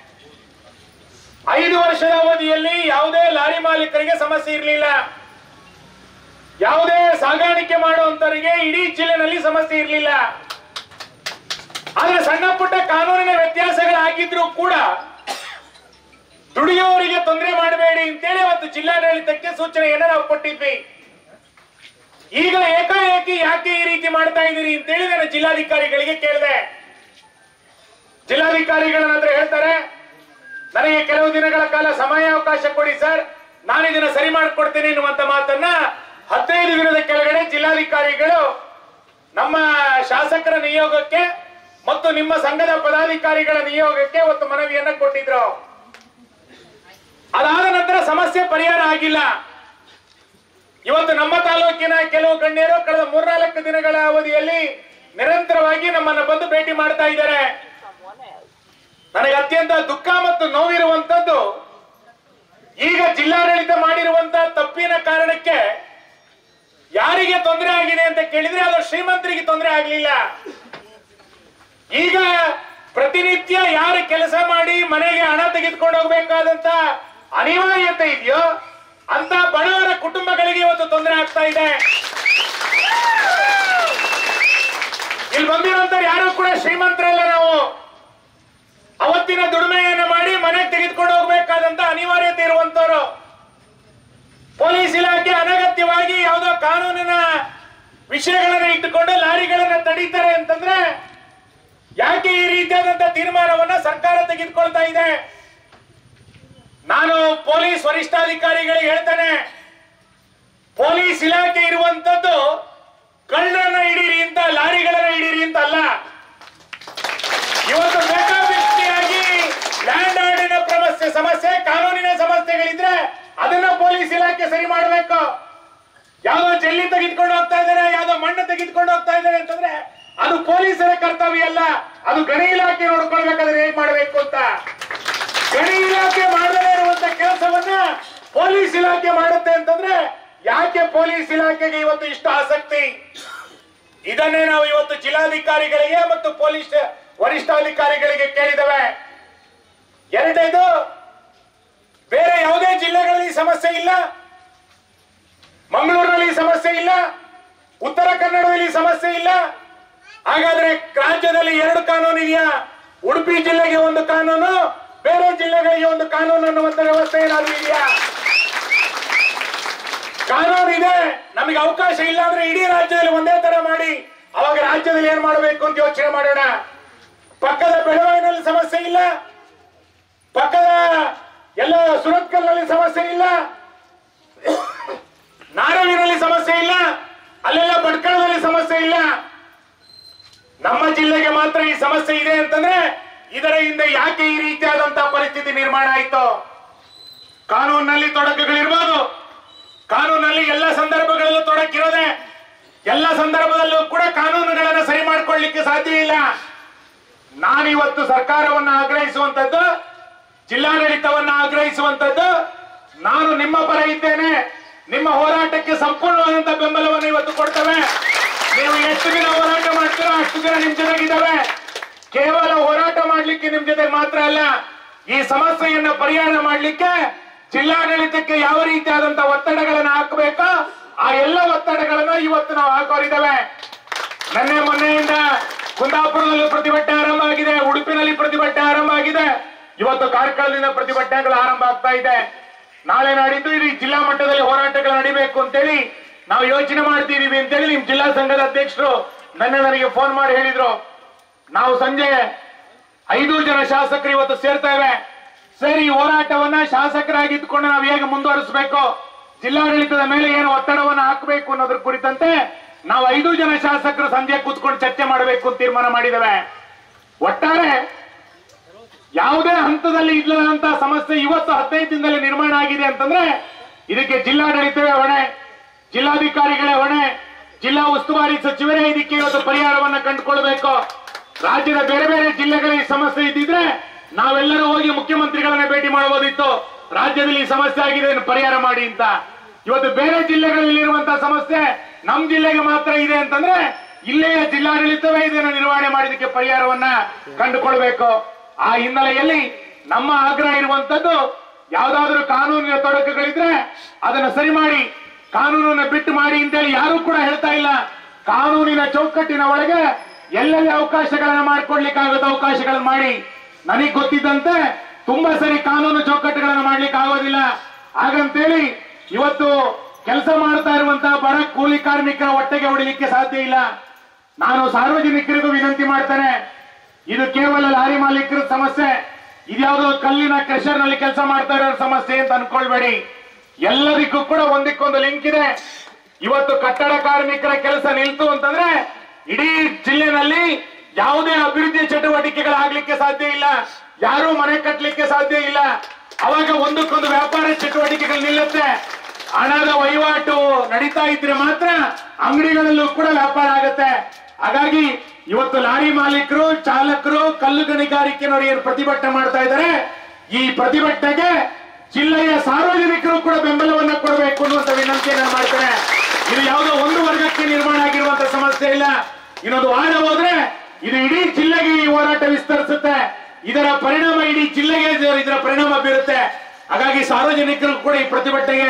ಐದು ವರ್ಷದ ಅವಧಿಯಲ್ಲಿ ಯಾವುದೇ ಲಾರಿ ಮಾಲೀಕರಿಗೆ ಸಮಸ್ಯೆ ಇರಲಿಲ್ಲ ಯಾವುದೇ ಸಾಗಾಣಿಕೆ ಮಾಡುವಂತವರಿಗೆ ಇಡೀ ಜಿಲ್ಲೆನಲ್ಲಿ ಸಮಸ್ಯೆ ಇರಲಿಲ್ಲ ಆದ್ರೆ ಸಣ್ಣ ಪುಟ್ಟ ಕಾನೂನಿನ ವ್ಯತ್ಯಾಸಗಳಾಗಿದ್ರೂ ಕೂಡ ದುಡಿಯೋರಿಗೆ ತೊಂದರೆ ಮಾಡಬೇಡಿ ಅಂತೇಳಿ ಅವತ್ತು ಜಿಲ್ಲಾಡಳಿತಕ್ಕೆ ಸೂಚನೆಯನ್ನ ನಾವು ಕೊಟ್ಟಿದ್ವಿ ಈಗ ಏಕಾಏಕಿ ಯಾಕೆ ಈ ರೀತಿ ಮಾಡ್ತಾ ಇದ್ದೀರಿ ಅಂತೇಳಿ ನಾನು ಜಿಲ್ಲಾಧಿಕಾರಿಗಳಿಗೆ ಕೇಳಿದೆ ಜಿಲ್ಲಾಧಿಕಾರಿಗಳ ಹತ್ರ ಹೇಳ್ತಾರೆ ನನಗೆ ಕೆಲವು ದಿನಗಳ ಕಾಲ ಸಮಯಾವಕಾಶ ಕೊಡಿ ಸರ್ ನಾನು ಇದನ್ನ ಸರಿ ಮಾಡಿಕೊಡ್ತೇನೆ ಎನ್ನುವಂತ ಮಾತನ್ನ ಹದಿನೈದು ದಿನದ ಕೆಳಗಡೆ ಜಿಲ್ಲಾಧಿಕಾರಿಗಳು ನಮ್ಮ ಶಾಸಕರ ನಿಯೋಗಕ್ಕೆ ಮತ್ತು ನಿಮ್ಮ ಸಂಘದ ಪದಾಧಿಕಾರಿಗಳ ನಿಯೋಗಕ್ಕೆ ಒಂದು ಮನವಿಯನ್ನ ಕೊಟ್ಟಿದ್ರು ಅದಾದ ನಂತರ ಸಮಸ್ಯೆ ಪರಿಹಾರ ಆಗಿಲ್ಲ ಇವತ್ತು ನಮ್ಮ ತಾಲೂಕಿನ ಕೆಲವು ಗಣ್ಯರು ಕಳೆದ ಮೂರ್ನಾಲ್ಕು ದಿನಗಳ ಅವಧಿಯಲ್ಲಿ ನಿರಂತರವಾಗಿ ನಮ್ಮನ್ನ ಬಂದು ಭೇಟಿ ಮಾಡ್ತಾ ಇದ್ದಾರೆ ನನಗೆ ಅತ್ಯಂತ ದುಃಖ ಮತ್ತು ನೋವಿರುವಂತದ್ದು ಈಗ ಜಿಲ್ಲಾಡಳಿತ ಮಾಡಿರುವಂತಹ ತಪ್ಪಿನ ಕಾರಣಕ್ಕೆ ಯಾರಿಗೆ ತೊಂದರೆ ಆಗಿದೆ ಅಂತ ಕೇಳಿದ್ರೆ ಅದು ಶ್ರೀಮಂತರಿಗೆ ತೊಂದರೆ ಆಗಲಿಲ್ಲ ಈಗ ಪ್ರತಿನಿತ್ಯ ಯಾರು ಕೆಲಸ ಮಾಡಿ ಮನೆಗೆ ಹಣ ತೆಗೆದುಕೊಂಡು ಹೋಗ್ಬೇಕಾದಂತ ಅನಿವಾರ್ಯತೆ ಇದೆಯೋ ಅಂತ ಬಡವರ ಕುಟುಂಬಗಳಿಗೆ ಇವತ್ತು ತೊಂದರೆ ಆಗ್ತಾ ಇದೆ ಇಲ್ಲಿ ಬಂದಿರುವಂತವ್ರು ಯಾರು ಕೂಡ ಶ್ರೀಮಂತರಲ್ಲ ನಾವು ಅವತ್ತಿನ ದುಡಿಮೆಯನ್ನು ಮಾಡಿ ಮನೆಗೆ ತೆಗೆದುಕೊಂಡು ಹೋಗ್ಬೇಕಾದಂತ ಅನಿವಾರ್ಯತೆ ಇರುವಂತವರು ಪೊಲೀಸ್ ಇಲಾಖೆ ಅನಗತ್ಯವಾಗಿ ಯಾವುದೋ ಕಾನೂನಿನ ವಿಷಯಗಳನ್ನ ಇಟ್ಟುಕೊಂಡು ಲಾರಿಗಳನ್ನ ತಡೀತಾರೆ ಅಂತಂದ್ರೆ ಯಾಕೆ ಈ ರೀತಿಯಾದಂತ ತೀರ್ಮಾನವನ್ನ ಸರ್ಕಾರ ತೆಗೆದುಕೊಳ್ತಾ ಇದೆ ನಾನು ಪೊಲೀಸ್ ವರಿಷ್ಠಾಧಿಕಾರಿಗಳಿಗೆ ಹೇಳ್ತೇನೆ ಪೊಲೀಸ್ ಇಲಾಖೆ ಇರುವಂತದ್ದು ಕಳ್ಳರನ್ನ ಹಿಡೀರಿ ಅಂತ ಲಾರಿಗಳನ್ನ ಹಿಡೀರಿ ಅಂತ ಅಲ್ಲ ಇವತ್ತು ಬೇಕಾಬಿಟ್ಟಿಯಾಗಿ ಲ್ಯಾಂಡ್ ಆರ್ಡಿನ ಸಮಸ್ಯೆ ಸಮಸ್ಯೆ ಕಾನೂನಿನ ಸಮಸ್ಯೆಗಳಿದ್ರೆ ಅದನ್ನ ಪೊಲೀಸ್ ಇಲಾಖೆ ಸರಿ ಮಾಡಬೇಕು ಯಾವ್ದೋ ಜಲ್ಲಿ ತೆಗೆದುಕೊಂಡು ಹೋಗ್ತಾ ಇದ್ದಾರೆ ಯಾವ್ದೋ ಮಣ್ಣು ತೆಗೆದುಕೊಂಡು ಹೋಗ್ತಾ ಇದ್ದಾರೆ ಅಂತಂದ್ರೆ ಅದು ಪೊಲೀಸರ ಕರ್ತವ್ಯ ಅಲ್ಲ ಅದು ಗಣಿ ಇಲಾಖೆ ನೋಡ್ಕೊಳ್ಬೇಕಾದ್ರೆ ಹೇಗ್ ಮಾಡಬೇಕು ಅಂತ ಗಣಿ ಇಲಾಖೆ ಮಾಡದೇ ಇರುವಂತ ಕೆಲಸವನ್ನ ಪೊಲೀಸ್ ಇಲಾಖೆ ಮಾಡುತ್ತೆ ಅಂತಂದ್ರೆ ಯಾಕೆ ಪೊಲೀಸ್ ಇಲಾಖೆಗೆ ಇವತ್ತು ಇಷ್ಟು ಆಸಕ್ತಿ ಇದನ್ನೇ ನಾವು ಇವತ್ತು ಜಿಲ್ಲಾಧಿಕಾರಿಗಳಿಗೆ ಮತ್ತು ಪೊಲೀಸ್ ವರಿಷ್ಠಾಧಿಕಾರಿಗಳಿಗೆ ಕೇಳಿದ್ದೇವೆ ಎರಡನೇದು ಬೇರೆ ಯಾವುದೇ ಜಿಲ್ಲೆಗಳಲ್ಲಿ ಈ ಸಮಸ್ಯೆ ಇಲ್ಲ ಮಂಗಳೂರಿನಲ್ಲಿ ಈ ಸಮಸ್ಯೆ ಇಲ್ಲ ಉತ್ತರ ಕನ್ನಡದಲ್ಲಿ ಈ ಸಮಸ್ಯೆ ಇಲ್ಲ ಹಾಗಾದ್ರೆ ರಾಜ್ಯದಲ್ಲಿ ಎರಡು ಕಾನೂನು ಇದೆಯಾ ಉಡುಪಿ ಜಿಲ್ಲೆಗೆ ಒಂದು ಕಾನೂನು ಬೇರೆ ಜಿಲ್ಲೆಗಳಿಗೆ ಒಂದು ಕಾನೂನು ಅನ್ನುವಂತ ವ್ಯವಸ್ಥೆ ಏನಾದ್ರೂ ಇದೆಯಾ ಕಾನೂನು ಇದೆ ನಮಗೆ ಅವಕಾಶ ಇಲ್ಲ ಅಂದ್ರೆ ಇಡೀ ರಾಜ್ಯದಲ್ಲಿ ಒಂದೇ ತರ ಮಾಡಿ ಅವಾಗ ರಾಜ್ಯದಲ್ಲಿ ಏನ್ ಮಾಡಬೇಕು ಅಂತ ಯೋಚನೆ ಮಾಡೋಣ ಪಕ್ಕದ ಬೆಳಗಾವಿನಲ್ಲಿ ಸಮಸ್ಯೆ ಇಲ್ಲ ಪಕ್ಕದ ಎಲ್ಲ ಸುರತ್ಕಲ್ನಲ್ಲಿ ಸಮಸ್ಯೆ ಇಲ್ಲ ನಾರವಿನಲ್ಲಿ ಸಮಸ್ಯೆ ಇಲ್ಲ ಅಲ್ಲೆಲ್ಲ ಭಟ್ಕಳದಲ್ಲಿ ಸಮಸ್ಯೆ ಇಲ್ಲ ನಮ್ಮ ಜಿಲ್ಲೆಗೆ ಮಾತ್ರ ಈ ಸಮಸ್ಯೆ ಇದೆ ಅಂತಂದ್ರೆ ಇದರ ಹಿಂದೆ ಯಾಕೆ ಈ ರೀತಿಯಾದಂತಹ ಪರಿಸ್ಥಿತಿ ನಿರ್ಮಾಣ ಆಯಿತು ಕಾನೂನಿನಲ್ಲಿ ತೊಡಕುಗಳಿರ್ಬೋದು ಕಾನೂನಲ್ಲಿ ಎಲ್ಲ ಸಂದರ್ಭಗಳಲ್ಲೂ ತೊಡಕಿರೋದೆ ಎಲ್ಲ ಸಂದರ್ಭದಲ್ಲೂ ಕೂಡ ಕಾನೂನುಗಳನ್ನು ಸರಿ ಮಾಡ್ಕೊಳ್ಳಿಕ್ಕೆ ಸಾಧ್ಯ ಇಲ್ಲ ನಾನಿವತ್ತು ಸರ್ಕಾರವನ್ನ ಆಗ್ರಹಿಸುವಂತದ್ದು ಜಿಲ್ಲಾಡಳಿತವನ್ನ ಆಗ್ರಹಿಸುವಂತದ್ದು ನಾನು ನಿಮ್ಮ ಪರ ಇದ್ದೇನೆ ನಿಮ್ಮ ಹೋರಾಟಕ್ಕೆ ಸಂಪೂರ್ಣವಾದಂತಹ ಬೆಂಬಲವನ್ನು ಇವತ್ತು ಕೊಡ್ತೇವೆ ನೀವು ಎಷ್ಟು ದಿನ ಹೋರಾಟ ಮಾಡ್ತೀರೋ ಅಷ್ಟು ದಿನ ನಿಮ್ ಜೊತೆಗಿದ್ದಾವೆ ಕೇವಲ ಹೋರಾಟ ಮಾಡ್ಲಿಕ್ಕೆ ನಿಮ್ ಜೊತೆ ಮಾತ್ರ ಅಲ್ಲ ಈ ಸಮಸ್ಯೆಯನ್ನ ಪರಿಹಾರ ಮಾಡ್ಲಿಕ್ಕೆ ಜಿಲ್ಲಾಡಳಿತಕ್ಕೆ ಯಾವ ರೀತಿಯಾದಂತಹ ಒತ್ತಡಗಳನ್ನ ಹಾಕಬೇಕೋ ಆ ಎಲ್ಲ ಒತ್ತಡಗಳನ್ನ ಇವತ್ತು ನಾವು ಹಾಕೋರಿದ್ದೇವೆ ನಿನ್ನೆ ಮೊನ್ನೆಯಿಂದ ಕುಂದಾಪುರದಲ್ಲಿ ಪ್ರತಿಭಟನೆ ಆರಂಭ ಆಗಿದೆ ಉಡುಪಿನಲ್ಲಿ ಪ್ರತಿಭಟನೆ ಆರಂಭ ಆಗಿದೆ ಇವತ್ತು ಕಾರ್ಕಳದಿಂದ ಪ್ರತಿಭಟನೆಗಳು ಆರಂಭ ಆಗ್ತಾ ಇದೆ ನಾಳೆ ನಾಡಿದ್ದು ಇಡೀ ಜಿಲ್ಲಾ ಮಟ್ಟದಲ್ಲಿ ಹೋರಾಟಗಳು ನಡಿಬೇಕು ಅಂತೇಳಿ ನಾವು ಯೋಚನೆ ಮಾಡ್ತಿದೀವಿ ಅಂತೇಳಿ ನಿಮ್ ಜಿಲ್ಲಾ ಸಂಘದ ಅಧ್ಯಕ್ಷರು ನಿನ್ನೆ ನನಗೆ ಫೋನ್ ಮಾಡಿ ಹೇಳಿದ್ರು ನಾವು ಸಂಜೆ ಐದು ಜನ ಶಾಸಕರು ಇವತ್ತು ಸೇರ್ತೇವೆ ಸರಿ ಈ ಹೋರಾಟವನ್ನ ಶಾಸಕರಾಗಿದ್ದುಕೊಂಡು ನಾವು ಹೇಗೆ ಮುಂದುವರಿಸಬೇಕು ಜಿಲ್ಲಾಡಳಿತದ ಮೇಲೆ ಏನು ಒತ್ತಡವನ್ನು ಹಾಕಬೇಕು ಅನ್ನೋದ್ರ ಕುರಿತಂತೆ ನಾವು ಐದು ಜನ ಶಾಸಕರು ಸಂಜೆ ಕೂತ್ಕೊಂಡು ಚರ್ಚೆ ಮಾಡಬೇಕು ಅಂತ ತೀರ್ಮಾನ ಮಾಡಿದ್ದೇವೆ ಒಟ್ಟಾರೆ ಯಾವುದೇ ಹಂತದಲ್ಲಿ ಇಲ್ಲದಂತಹ ಸಮಸ್ಯೆ ಇವತ್ತು ಹದಿನೈದು ದಿನದಲ್ಲಿ ನಿರ್ಮಾಣ ಆಗಿದೆ ಅಂತಂದ್ರೆ ಇದಕ್ಕೆ ಜಿಲ್ಲಾಡಳಿತವೇ ಹೊಣೆ ಜಿಲ್ಲಾಧಿಕಾರಿಗಳೇ ಹೊಣೆ ಜಿಲ್ಲಾ ಉಸ್ತುವಾರಿ ಸಚಿವರೇ ಇದಕ್ಕೆ ಇವತ್ತು ಪರಿಹಾರವನ್ನ ಕಂಡುಕೊಳ್ಬೇಕು ರಾಜ್ಯದ ಬೇರೆ ಬೇರೆ ಜಿಲ್ಲೆಗಳ ಈ ಸಮಸ್ಯೆ ಇದ್ದಿದ್ರೆ ನಾವೆಲ್ಲರೂ ಹೋಗಿ ಮುಖ್ಯಮಂತ್ರಿಗಳನ್ನ ಭೇಟಿ ಮಾಡಬಹುದಿತ್ತು ರಾಜ್ಯದಲ್ಲಿ ಈ ಸಮಸ್ಯೆ ಆಗಿದೆ ಇದನ್ನು ಪರಿಹಾರ ಮಾಡಿ ಅಂತ ಇವತ್ತು ಬೇರೆ ಜಿಲ್ಲೆಗಳಲ್ಲಿ ಇರುವಂತಹ ಸಮಸ್ಯೆ ನಮ್ ಜಿಲ್ಲೆಗೆ ಮಾತ್ರ ಇದೆ ಅಂತಂದ್ರೆ ಇಲ್ಲಿಯ ಜಿಲ್ಲಾಡಳಿತವೇ ಇದನ್ನು ನಿರ್ವಹಣೆ ಮಾಡಿದಕ್ಕೆ ಪರಿಹಾರವನ್ನ ಕಂಡುಕೊಳ್ಬೇಕು ಆ ಹಿನ್ನೆಲೆಯಲ್ಲಿ ನಮ್ಮ ಆಗ್ರಹ ಇರುವಂತದ್ದು ಯಾವ್ದಾದ್ರೂ ಕಾನೂನಿನ ತೊಡಕುಗಳಿದ್ರೆ ಅದನ್ನ ಸರಿ ಮಾಡಿ ಕಾನೂನನ್ನ ಬಿಟ್ಟು ಮಾಡಿ ಅಂತೇಳಿ ಯಾರು ಕೂಡ ಹೇಳ್ತಾ ಇಲ್ಲ ಕಾನೂನಿನ ಚೌಕಟ್ಟಿನ ಒಳಗೆ ಎಲ್ಲೆಲ್ಲಿ ಅವಕಾಶಗಳನ್ನ ಮಾಡ್ಕೊಡ್ಲಿಕ್ಕಾಗುತ್ತೆ ಅವಕಾಶಗಳನ್ನ ಮಾಡಿ ನನಗ್ ಗೊತ್ತಿದ್ದಂತೆ ತುಂಬಾ ಸರಿ ಕಾನೂನು ಚೌಕಟ್ಟುಗಳನ್ನ ಮಾಡ್ಲಿಕ್ಕೆ ಆಗೋದಿಲ್ಲ ಹಾಗಂತೇಳಿ ಇವತ್ತು ಕೆಲಸ ಮಾಡ್ತಾ ಇರುವಂತಹ ಬಡ ಕೂಲಿ ಕಾರ್ಮಿಕರ ಹೊಟ್ಟೆಗೆ ಹೊಡಿಲಿಕ್ಕೆ ಸಾಧ್ಯ ಇಲ್ಲ ನಾನು ಸಾರ್ವಜನಿಕರಿಗೂ ವಿನಂತಿ ಮಾಡ್ತೇನೆ ಇದು ಕೇವಲ ಲಾರಿ ಮಾಲೀಕರ ಸಮಸ್ಯೆ ಇದ್ಯಾವುದೋ ಕಲ್ಲಿನ ಕ್ರೆಷರ್ ನಲ್ಲಿ ಕೆಲಸ ಮಾಡ್ತಾ ಇರೋ ಸಮಸ್ಯೆ ಅಂತ ಅನ್ಕೊಳ್ಬೇಡಿ ಎಲ್ಲದಕ್ಕೂ ಕೂಡ ಒಂದಕ್ಕೊಂದು ಲಿಂಕ್ ಇದೆ ಇವತ್ತು ಕಟ್ಟಡ ಕಾರ್ಮಿಕರ ಕೆಲಸ ನಿಲ್ತು ಅಂತಂದ್ರೆ ಇಡೀ ಜಿಲ್ಲೆನಲ್ಲಿ ಯಾವುದೇ ಅಭಿವೃದ್ಧಿ ಚಟುವಟಿಕೆಗಳಾಗ್ಲಿಕ್ಕೆ ಸಾಧ್ಯ ಇಲ್ಲ ಯಾರು ಮನೆ ಕಟ್ಟಲಿಕ್ಕೆ ಸಾಧ್ಯ ಇಲ್ಲ ಅವಾಗ ಒಂದಕ್ಕೊಂದು ವ್ಯಾಪಾರ ಚಟುವಟಿಕೆಗಳು ನಿಲ್ಲುತ್ತೆ ಹಣದ ವಹಿವಾಟು ನಡೀತಾ ಇದ್ರೆ ಮಾತ್ರ ಅಂಗಡಿಗಳಲ್ಲೂ ಕೂಡ ವ್ಯಾಪಾರ ಆಗತ್ತೆ ಹಾಗಾಗಿ ಇವತ್ತು ಲಾರಿ ಮಾಲೀಕರು ಚಾಲಕರು ಕಲ್ಲು ಗಣಿಗಾರಿಕೆನವರು ಏನು ಪ್ರತಿಭಟನೆ ಮಾಡ್ತಾ ಇದ್ದಾರೆ ಈ ಪ್ರತಿಭಟನೆಗೆ ಜಿಲ್ಲೆಯ ಸಾರ್ವಜನಿಕರು ಕೂಡ ಬೆಂಬಲವನ್ನ ಕೊಡಬೇಕು ಅನ್ನುವಂತ ವಿನಂತಿಯನ್ನ ಮಾಡ್ತಾರೆ ಇದು ಯಾವುದೋ ಒಂದು ವರ್ಗಕ್ಕೆ ನಿರ್ಮಾಣ ಆಗಿರುವಂತ ಸಮಸ್ಯೆ ಇಲ್ಲ ಇನ್ನೊಂದು ವಾರ ಹೋದ್ರೆ ಇದು ಇಡೀ ಜಿಲ್ಲೆಗೆ ಈ ಹೋರಾಟ ವಿಸ್ತರಿಸುತ್ತೆ ಇದರ ಪರಿಣಾಮ ಇಡೀ ಜಿಲ್ಲೆಗೆ ಇದರ- ಇದರ ಪರಿಣಾಮ ಬೀರುತ್ತೆ ಹಾಗಾಗಿ ಸಾರ್ವಜನಿಕರು ಕೂಡ ಈ ಪ್ರತಿಭಟನೆಗೆ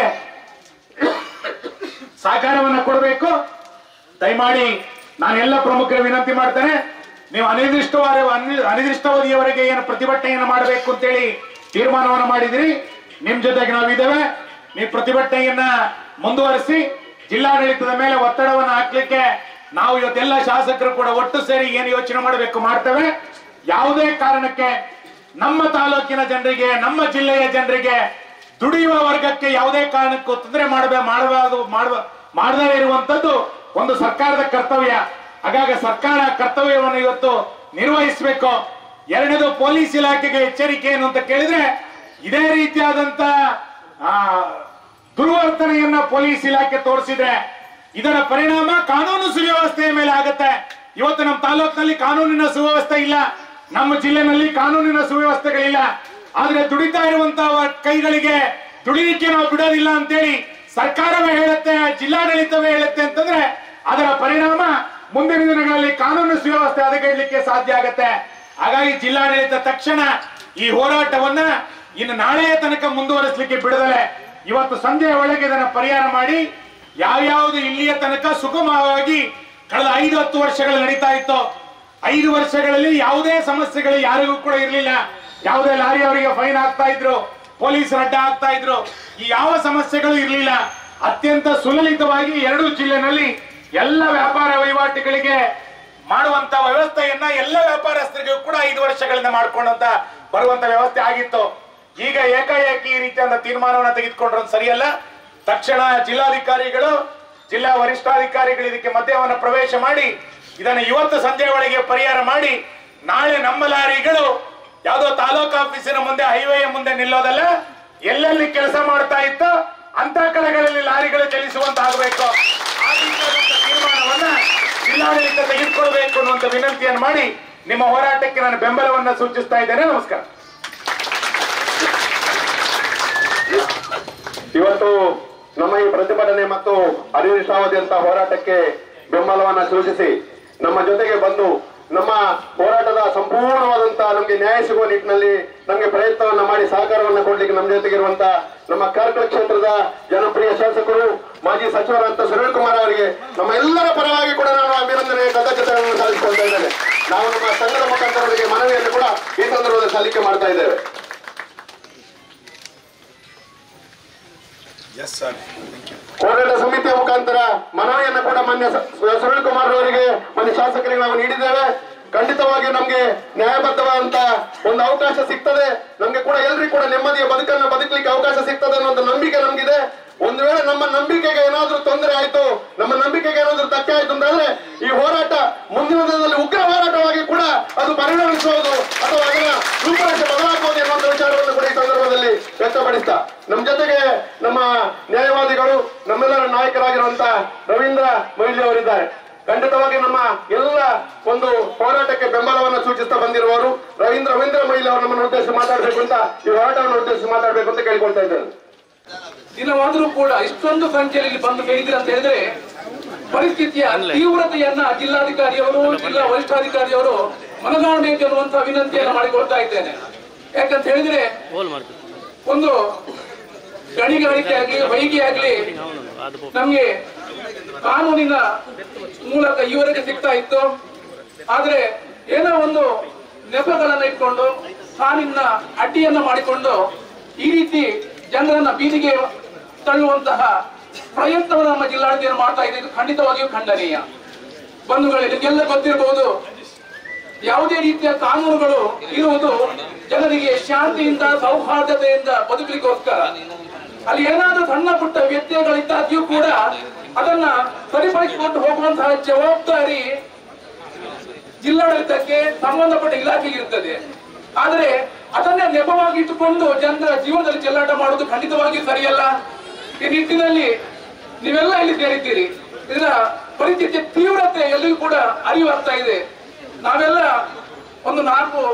ಸಹಕಾರವನ್ನ ಕೊಡಬೇಕು ದಯಮಾಡಿ ನಾನು ಎಲ್ಲ ಪ್ರಮುಖರ ವಿನಂತಿ ಮಾಡ್ತೇನೆ ನೀವು ಅನಿರ್ದಿಷ್ಟವಾದ ಅನಿ- ಅನಿರ್ದಿಷ್ಟಾವಧಿಯವರೆಗೆ ಏನು ಪ್ರತಿಭಟನೆಯನ್ನು ಮಾಡಬೇಕು ಅಂತೇಳಿ ತೀರ್ಮಾನವನ್ನು ಮಾಡಿದಿರಿ ನಿಮ್ ಜೊತೆಗೆ ನಾವಿದ್ದೇವೆ ನೀವು ಪ್ರತಿಭಟನೆಯನ್ನ ಮುಂದುವರಿಸಿ ಜಿಲ್ಲಾಡಳಿತದ ಮೇಲೆ ಒತ್ತಡವನ್ನು ಹಾಕ್ಲಿಕ್ಕೆ ನಾವು ಇವತ್ತೆಲ್ಲ ಶಾಸಕರು ಕೂಡ ಒಟ್ಟು ಸೇರಿ ಏನು ಯೋಚನೆ ಮಾಡಬೇಕು ಮಾಡ್ತೇವೆ ಯಾವುದೇ ಕಾರಣಕ್ಕೆ ನಮ್ಮ ತಾಲೂಕಿನ ಜನರಿಗೆ ನಮ್ಮ ಜಿಲ್ಲೆಯ ಜನರಿಗೆ ದುಡಿಯುವ ವರ್ಗಕ್ಕೆ ಯಾವುದೇ ಕಾರಣಕ್ಕೂ ತೊಂದರೆ ಮಾಡಬೇ ಮಾಡಬಾರದು ಮಾಡುವ ಮಾಡದೇ ಇರುವಂತದ್ದು ಒಂದು ಸರ್ಕಾರದ ಕರ್ತವ್ಯ ಹಾಗಾಗಿ ಸರ್ಕಾರ ಕರ್ತವ್ಯವನ್ನು ಇವತ್ತು ನಿರ್ವಹಿಸಬೇಕು ಎರಡನೇದು ಪೊಲೀಸ್ ಇಲಾಖೆಗೆ ಎಚ್ಚರಿಕೆ ಏನು ಅಂತ ಕೇಳಿದ್ರೆ ಇದೇ ರೀತಿಯಾದಂತ ಆ, ದುರ್ವರ್ತನೆಯನ್ನ ಪೊಲೀಸ್ ಇಲಾಖೆ ತೋರಿಸಿದ್ರೆ ಇದರ ಪರಿಣಾಮ ಕಾನೂನು ಸುವ್ಯವಸ್ಥೆಯ ಮೇಲೆ ಆಗುತ್ತೆ ಇವತ್ತು ನಮ್ಮ ತಾಲೂಕಿನಲ್ಲಿ ಕಾನೂನಿನ ಸುವ್ಯವಸ್ಥೆ ಇಲ್ಲ ನಮ್ಮ ಜಿಲ್ಲೆನಲ್ಲಿ ಕಾನೂನಿನ ಸುವ್ಯವಸ್ಥೆಗಳಿಲ್ಲ ಆದ್ರೆ ದುಡಿತಾ ಇರುವಂತಹ ಕೈಗಳಿಗೆ ದುಡಿಲಿಕ್ಕೆ ನಾವು ಬಿಡೋದಿಲ್ಲ ಅಂತೇಳಿ ಸರ್ಕಾರವೇ ಹೇಳುತ್ತೆ ಜಿಲ್ಲಾಡಳಿತವೇ ಹೇಳುತ್ತೆ ಅಂತಂದ್ರೆ ಅದರ ಪರಿಣಾಮ ಮುಂದಿನ ದಿನಗಳಲ್ಲಿ ಕಾನೂನು ಸುವ್ಯವಸ್ಥೆ ಹದಗೆಡಲಿಕ್ಕೆ ಸಾಧ್ಯ ಆಗತ್ತೆ ಹಾಗಾಗಿ ಜಿಲ್ಲಾಡಳಿತ ತಕ್ಷಣ ಈ ಹೋರಾಟವನ್ನ ಇನ್ನು ನಾಳೆಯ ತನಕ ಮುಂದುವರಿಸಲಿಕ್ಕೆ ಬಿಡದಲೆ ಇವತ್ತು ಸಂಜೆಯ ಒಳಗೆ ಇದನ್ನ ಪರಿಹಾರ ಮಾಡಿ ಯಾವ್ಯಾವುದು ಇಲ್ಲಿಯ ತನಕ ಸುಗಮವಾಗಿ ಕಳೆದ ಐದು ಹತ್ತು ವರ್ಷಗಳು ನಡೀತಾ ಇತ್ತು ಐದು ವರ್ಷಗಳಲ್ಲಿ ಯಾವುದೇ ಸಮಸ್ಯೆಗಳು ಯಾರಿಗೂ ಕೂಡ ಇರಲಿಲ್ಲ ಯಾವುದೇ ಲಾರಿ ಅವರಿಗೆ ಫೈನ್ ಆಗ್ತಾ ಇದ್ರು ಪೊಲೀಸ್ ಅಡ್ಡ ಆಗ್ತಾ ಇದ್ರು ಈ ಯಾವ ಸಮಸ್ಯೆಗಳು ಇರಲಿಲ್ಲ ಅತ್ಯಂತ ಸುಲಲಿತವಾಗಿ ಎರಡೂ ಜಿಲ್ಲೆನಲ್ಲಿ ಎಲ್ಲ ವ್ಯಾಪಾರ ವಹಿವಾಟುಗಳಿಗೆ ಮಾಡುವಂತ ವ್ಯವಸ್ಥೆಯನ್ನ ಎಲ್ಲ ವ್ಯಾಪಾರಸ್ಥರಿಗೂ ಕೂಡ ಐದು ವರ್ಷಗಳಿಂದ ಮಾಡ್ಕೊಂಡಂತ ಬರುವಂತ ವ್ಯವಸ್ಥೆ ಆಗಿತ್ತು ಈಗ ಏಕಾಏಕಿ ಈ ರೀತಿಯಾದ ತೀರ್ಮಾನವನ್ನು ತೆಗೆದುಕೊಂಡ್ರು ಸರಿಯಲ್ಲ ತಕ್ಷಣ ಜಿಲ್ಲಾಧಿಕಾರಿಗಳು ಜಿಲ್ಲಾ ವರಿಷ್ಠಾಧಿಕಾರಿಗಳು ಇದಕ್ಕೆ ಮಧ್ಯವನ್ನು ಪ್ರವೇಶ ಮಾಡಿ ಇದನ್ನು ಇವತ್ತು ಸಂಜೆ ಒಳಗೆ ಪರಿಹಾರ ಮಾಡಿ ನಾಳೆ ನಮ್ಮ ಲಾರಿಗಳು ಯಾವುದೋ ತಾಲೂಕು ಆಫೀಸಿನ ಮುಂದೆ ಹೈವೇಯ ಮುಂದೆ ನಿಲ್ಲೋದಲ್ಲ ಎಲ್ಲೆಲ್ಲಿ ಕೆಲಸ ಮಾಡ್ತಾ ಇತ್ತು ಅಂತ ಕಡೆಗಳಲ್ಲಿ ಲಾರಿಗಳು ಚಲಿಸುವಂತಾಗಬೇಕು ಆ ರೀತಿಯಾದಂತ ತೀರ್ಮಾನವನ್ನ ಜಿಲ್ಲಾಡಳಿತ ತೆಗೆದುಕೊಳ್ಬೇಕು ಅನ್ನುವಂತ ವಿನಂತಿಯನ್ನು ಮಾಡಿ ನಿಮ್ಮ ಹೋರಾಟಕ್ಕೆ ನಾನು ಬೆಂಬಲವನ್ನ ಸೂಚಿಸ್ತಾ ಇದ್ದೇನೆ ನಮಸ್ಕಾರ ಇವತ್ತು ನಮ್ಮ ಈ ಪ್ರತಿಭಟನೆ ಮತ್ತು ಅನಿರ್ದಿಷ್ಟಾವಧಿಯಂತ ಹೋರಾಟಕ್ಕೆ ಬೆಂಬಲವನ್ನ ಸೂಚಿಸಿ ನಮ್ಮ ಜೊತೆಗೆ ಬಂದು ನಮ್ಮ ಹೋರಾಟದ ಸಂಪೂರ್ಣವಾದಂತಹ ನಮಗೆ ನ್ಯಾಯ ಸಿಗುವ ನಿಟ್ಟಿನಲ್ಲಿ ನಮಗೆ ಪ್ರಯತ್ನವನ್ನ ಮಾಡಿ ಸಹಕಾರವನ್ನ ಕೊಡ್ಲಿಕ್ಕೆ ನಮ್ಮ ಜೊತೆಗಿರುವಂತ ನಮ್ಮ ಕಾರ್ಕಳ ಕ್ಷೇತ್ರದ ಜನಪ್ರಿಯ ಶಾಸಕರು ಮಾಜಿ ಸಚಿವರಂತ ಸುರೇಶ್ ಕುಮಾರ್ ಅವರಿಗೆ ನಮ್ಮ ಎಲ್ಲರ ಪರವಾಗಿ ಕೂಡ ನಾನು ಅಭಿನಂದನೆ ಕೃತಜ್ಞತೆಗಳನ್ನು ಸಲ್ಲಿಸಿಕೊಳ್ತಾ ಇದ್ದೇನೆ ನಾವು ನಮ್ಮ ಸಂಘದ ಮುಖಾಂತರ ಅವರಿಗೆ ಮನವಿಯನ್ನು ಕೂಡ ಈ ಸಂದರ್ಭದಲ್ಲಿ ಸಲ್ಲಿಕೆ ಮಾಡ್ತಾ ಇದ್ದೇವೆ ಹೋರಾಟ ಸಮಿತಿಯ ಮುಖಾಂತರ ಮನವಿಯನ್ನು ಕೂಡ ಮಾನ್ಯ ಸ- ಸುರೇಶ್ ಕುಮಾರ್ ಅವರಿಗೆ ಮಾನ್ಯ ಶಾಸಕರಿಗೆ ನಾವು ನೀಡಿದ್ದೇವೆ ಖಂಡಿತವಾಗಿ ನಮ್ಗೆ ನ್ಯಾಯಬದ್ಧವಾದಂತ ಒಂದು ಅವಕಾಶ ಸಿಗ್ತದೆ ನಮ್ಗೆ ಕೂಡ ಎಲ್ರಿಗೂ ಕೂಡ ನೆಮ್ಮದಿಯ ಬದುಕನ್ನ ಬದುಕಲಿಕ್ಕೆ ಅವಕಾಶ ಸಿಗ್ತದೆ ಅನ್ನೋ ನಂಬಿಕೆ ನಮ್ಗಿದೆ ಒಂದು ವೇಳೆ ನಮ್ಮ ನಂಬಿಕೆಗೆ ಏನಾದ್ರೂ ತೊಂದರೆ ಆಯ್ತು ನಮ್ಮ ನಂಬಿಕೆಗೆ ಏನಾದ್ರೂ ಧಕ್ಕೆ ಆಯ್ತು ಅಂತಂದ್ರೆ ಈ ಹೋರಾಟ ಮುಂದಿನ ದಿನದಲ್ಲಿ ಉಗ್ರ ಹೋರಾಟವಾಗಿ ಕೂಡ ಅದು ಪರಿಣಮಿಸಬಹುದು ಅಥವಾ ಅದರ ರೂಪರೇಷೆ ಬದಲಾಗಬಹುದು ಎನ್ನುವಂತ ವಿಚಾರವನ್ನು ಕೂಡ ಈ ಸಂದರ್ಭದಲ್ಲಿ ವ್ಯಕ್ತಪಡಿಸ್ತಾ ನಮ್ಮ ಜೊತೆಗೆ ನಮ್ಮ ನ್ಯಾಯವಾದಿಗಳು ನಮ್ಮೆಲ್ಲರ ನಾಯಕರಾಗಿರುವಂತ ರವೀಂದ್ರ ಮೊಯ್ಲಿ ಅವರಿದ್ದಾರೆ ಖಂಡಿತವಾಗಿ ನಮ್ಮ ಎಲ್ಲ ಒಂದು ಹೋರಾಟಕ್ಕೆ ಬೆಂಬಲವನ್ನು ಸೂಚಿಸ್ತಾ ಬಂದಿರುವವರು ರವೀಂದ್ರ ರವೀಂದ್ರ ಮೊಯ್ಲಿ ಅವರು ನಮ್ಮನ್ನು ಉದ್ದೇಶಿಸಿ ಮಾತಾಡಬೇಕು ಅಂತ ಈ ಹೋರಾಟವನ್ನು ಉದ್ದೇಶಿಸಿ ಮಾತಾಡಬೇಕು ಅಂತ ಕೇಳ್ಕೊಳ್ತಾ ಇದ್ದೇನೆ ದಿನವಾದರೂ ಕೂಡ ಇಷ್ಟೊಂದು ಸಂಖ್ಯೆಯಲ್ಲಿ ಇಲ್ಲಿ ಬಂದು ಸೇರಿದ್ರೆ ಅಂತ ಹೇಳಿದ್ರೆ ಪರಿಸ್ಥಿತಿಯ ತೀವ್ರತೆಯನ್ನ ಜಿಲ್ಲಾಧಿಕಾರಿಯವರು ಜಿಲ್ಲಾ ವರಿಷ್ಠಾಧಿಕಾರಿಯವರು ಮನಗಾಣಬೇಕು ಅನ್ನುವಂತ ವಿನಂತಿಯನ್ನು ಮಾಡಿಕೊಳ್ತಾ ಇದ್ದೇನೆ ಯಾಕಂತ ಹೇಳಿದ್ರೆ ಒಂದು ಗಣಿಗಾರಿಕೆ ಆಗಲಿ ವೈಗಿ ಆಗಲಿ ನಮ್ಗೆ ಕಾನೂನಿನ ಮೂಲಕ ಈವರೆಗೆ ಸಿಗ್ತಾ ಇತ್ತು ಆದ್ರೆ ಏನೋ ಒಂದು ನೆಪಗಳನ್ನ ಇಟ್ಕೊಂಡು ಕಾನೂನಿನ ಅಡ್ಡಿಯನ್ನ ಮಾಡಿಕೊಂಡು ಈ ರೀತಿ ಜನರನ್ನ ಬೀದಿಗೆ ತಳ್ಳುವಂತಹ ಪ್ರಯತ್ನವನ್ನು ನಮ್ಮ ಜಿಲ್ಲಾಡಳಿತ ಮಾಡ್ತಾ ಇದೆ ಇದು ಖಂಡಿತವಾಗಿಯೂ ಖಂಡನೀಯ ಬಂಧುಗಳೇ ನಿಮಗೆಲ್ಲ ಗೊತ್ತಿರಬಹುದು ಯಾವುದೇ ರೀತಿಯ ಕಾನೂನುಗಳು ಇರುವುದು ಜನರಿಗೆ ಶಾಂತಿಯಿಂದ ಸೌಹಾರ್ದತೆಯಿಂದ ಬದುಕಲಿಕ್ಕೋಸ್ಕರ ಅಲ್ಲಿ ಏನಾದ್ರೂ ಸಣ್ಣ ಪುಟ್ಟ ವ್ಯತ್ಯಯಗಳಿದ್ದಾಗ್ಯೂ ಕೂಡ ಅದನ್ನ ಸರಿಪಡಿಸಿಕೊಂಡು ಹೋಗುವಂತಹ ಜವಾಬ್ದಾರಿ ಜಿಲ್ಲಾಡಳಿತಕ್ಕೆ ಸಂಬಂಧಪಟ್ಟ ಇಲಾಖೆಗೆ ಇರ್ತದೆ ಆದರೆ ಅದನ್ನೇ ನೆಪವಾಗಿ ಇಟ್ಟುಕೊಂಡು ಜನರ ಜೀವನದಲ್ಲಿ ಚೆಲ್ಲಾಟ ಮಾಡುವುದು ಖಂಡಿತವಾಗಿ ಸರಿಯಲ್ಲ ಈ ನಿಟ್ಟಿನಲ್ಲಿ ನೀವೆಲ್ಲ ಇಲ್ಲಿ ಸೇರಿದ್ದೀರಿ ಇದರ ಪರಿಸ್ಥಿತಿಯ ತೀವ್ರತೆ ಎಲ್ಲಿಯೂ ಕೂಡ ಅರಿವಾಗ್ತಾ ಇದೆ ನಾವೆಲ್ಲ ಒಂದು ನಾಲ್ಕು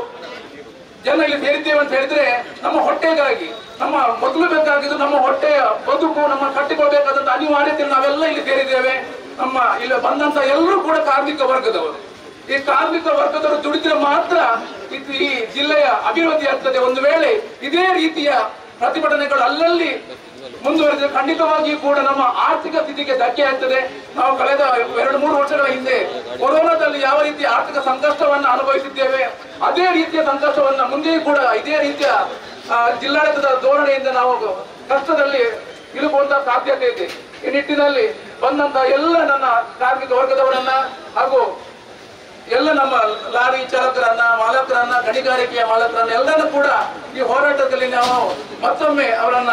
ಜನ ಇಲ್ಲಿ ಸೇರಿದ್ದೇವೆ ಅಂತ ಹೇಳಿದ್ರೆ ನಮ್ಮ ಹೊಟ್ಟೆಗಾಗಿ ನಮ್ಮ ಮೊದಲು ಬೇಕಾಗಿದ್ದು ನಮ್ಮ ಹೊಟ್ಟೆಯ ಬದುಕು ನಮ್ಮ ಕಟ್ಟಿಕೊಳ್ಬೇಕಾದಂತ ಅನಿವಾರ್ಯತೆ ನಾವೆಲ್ಲ ಇಲ್ಲಿ ಸೇರಿದ್ದೇವೆ ನಮ್ಮ ಇಲ್ಲಿ ಬಂದಂತ ಎಲ್ಲರೂ ಕೂಡ ಕಾರ್ಮಿಕ ವರ್ಗದವರು ಈ ಕಾರ್ಮಿಕ ವರ್ಗದವರು ದುಡಿದ್ರೆ ಮಾತ್ರ ಇದು ಈ ಜಿಲ್ಲೆಯ ಅಭಿವೃದ್ಧಿ ಆಗ್ತದೆ ಒಂದು ವೇಳೆ ಇದೇ ರೀತಿಯ ಪ್ರತಿಭಟನೆಗಳು ಅಲ್ಲಲ್ಲಿ ಮುಂದುವರೆದ್ರೆ ಖಂಡಿತವಾಗಿಯೂ ಕೂಡ ನಮ್ಮ ಆರ್ಥಿಕ ಸ್ಥಿತಿಗೆ ಧಕ್ಕೆ ಆಗ್ತದೆ ನಾವು ಕಳೆದ ಎರಡು ಮೂರು ವರ್ಷಗಳ ಹಿಂದೆ ಕೊರೋನಾದಲ್ಲಿ ಯಾವ ರೀತಿಯ ಆರ್ಥಿಕ ಸಂಕಷ್ಟವನ್ನ ಅನುಭವಿಸಿದ್ದೇವೆ ಅದೇ ರೀತಿಯ ಸಂಕಷ್ಟವನ್ನ ಮುಂದೆಯೂ ಕೂಡ ಇದೇ ರೀತಿಯ ಆ, ಜಿಲ್ಲಾಡಳಿತದ ಧೋರಣೆಯಿಂದ ನಾವು ಕಷ್ಟದಲ್ಲಿ ಇರುವಂತ ಸಾಧ್ಯತೆ ಇದೆ ಈ ನಿಟ್ಟಿನಲ್ಲಿ ಬಂದಂತ ಎಲ್ಲ ನನ್ನ ಕಾರ್ಮಿಕ ವರ್ಗದವರನ್ನ ಹಾಗೂ ಎಲ್ಲ ನಮ್ಮ ಲಾರಿ ಚಾಲಕರನ್ನ ಮಾಲಕರನ್ನ ಗಣಿಗಾರಿಕೆಯ ಮಾಲಕರನ್ನ ಎಲ್ಲರನ್ನು ಕೂಡ ಈ ಹೋರಾಟದಲ್ಲಿ ನಾವು ಮತ್ತೊಮ್ಮೆ ಅವರನ್ನ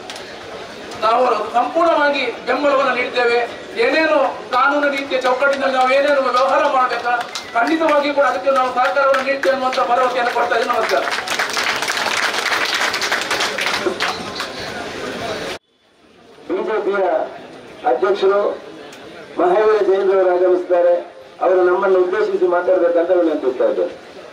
ನಾವು ಸಂಪೂರ್ಣವಾಗಿ ಬೆಂಬಲವನ್ನು ನೀಡ್ತೇವೆ ಏನೇನು ಕಾನೂನು ರೀತಿಯ ಚೌಕಟ್ಟಿನಲ್ಲಿ ನಾವು ಏನೇನು ವ್ಯವಹಾರ ಮಾಡಬೇಕಾ ಖಂಡಿತವಾಗಿ ಕೂಡ ಅದಕ್ಕೆ ನಾವು ಸಹಕಾರವನ್ನು ನೀಡ್ತೇವೆ ಅನ್ನುವಂತ ಭರವಸೆಯನ್ನು ಕೊಡ್ತಾ ಇದ್ದೀನಿ ನಮಸ್ಕಾರ ಬಿಜೆಪಿಯ ಅಧ್ಯಕ್ಷರು ಮಹಾವೀರ ಜೈನ್ ಅವರು ಆಗಮಿಸಿದ್ದಾರೆ ಅವರು ನಮ್ಮನ್ನು ಉದ್ದೇಶಿಸಿ ಮಾತಾಡಬೇಕಂತ ವಿನಂತಿಸ್ತಾ ಇದ್ದಾರೆ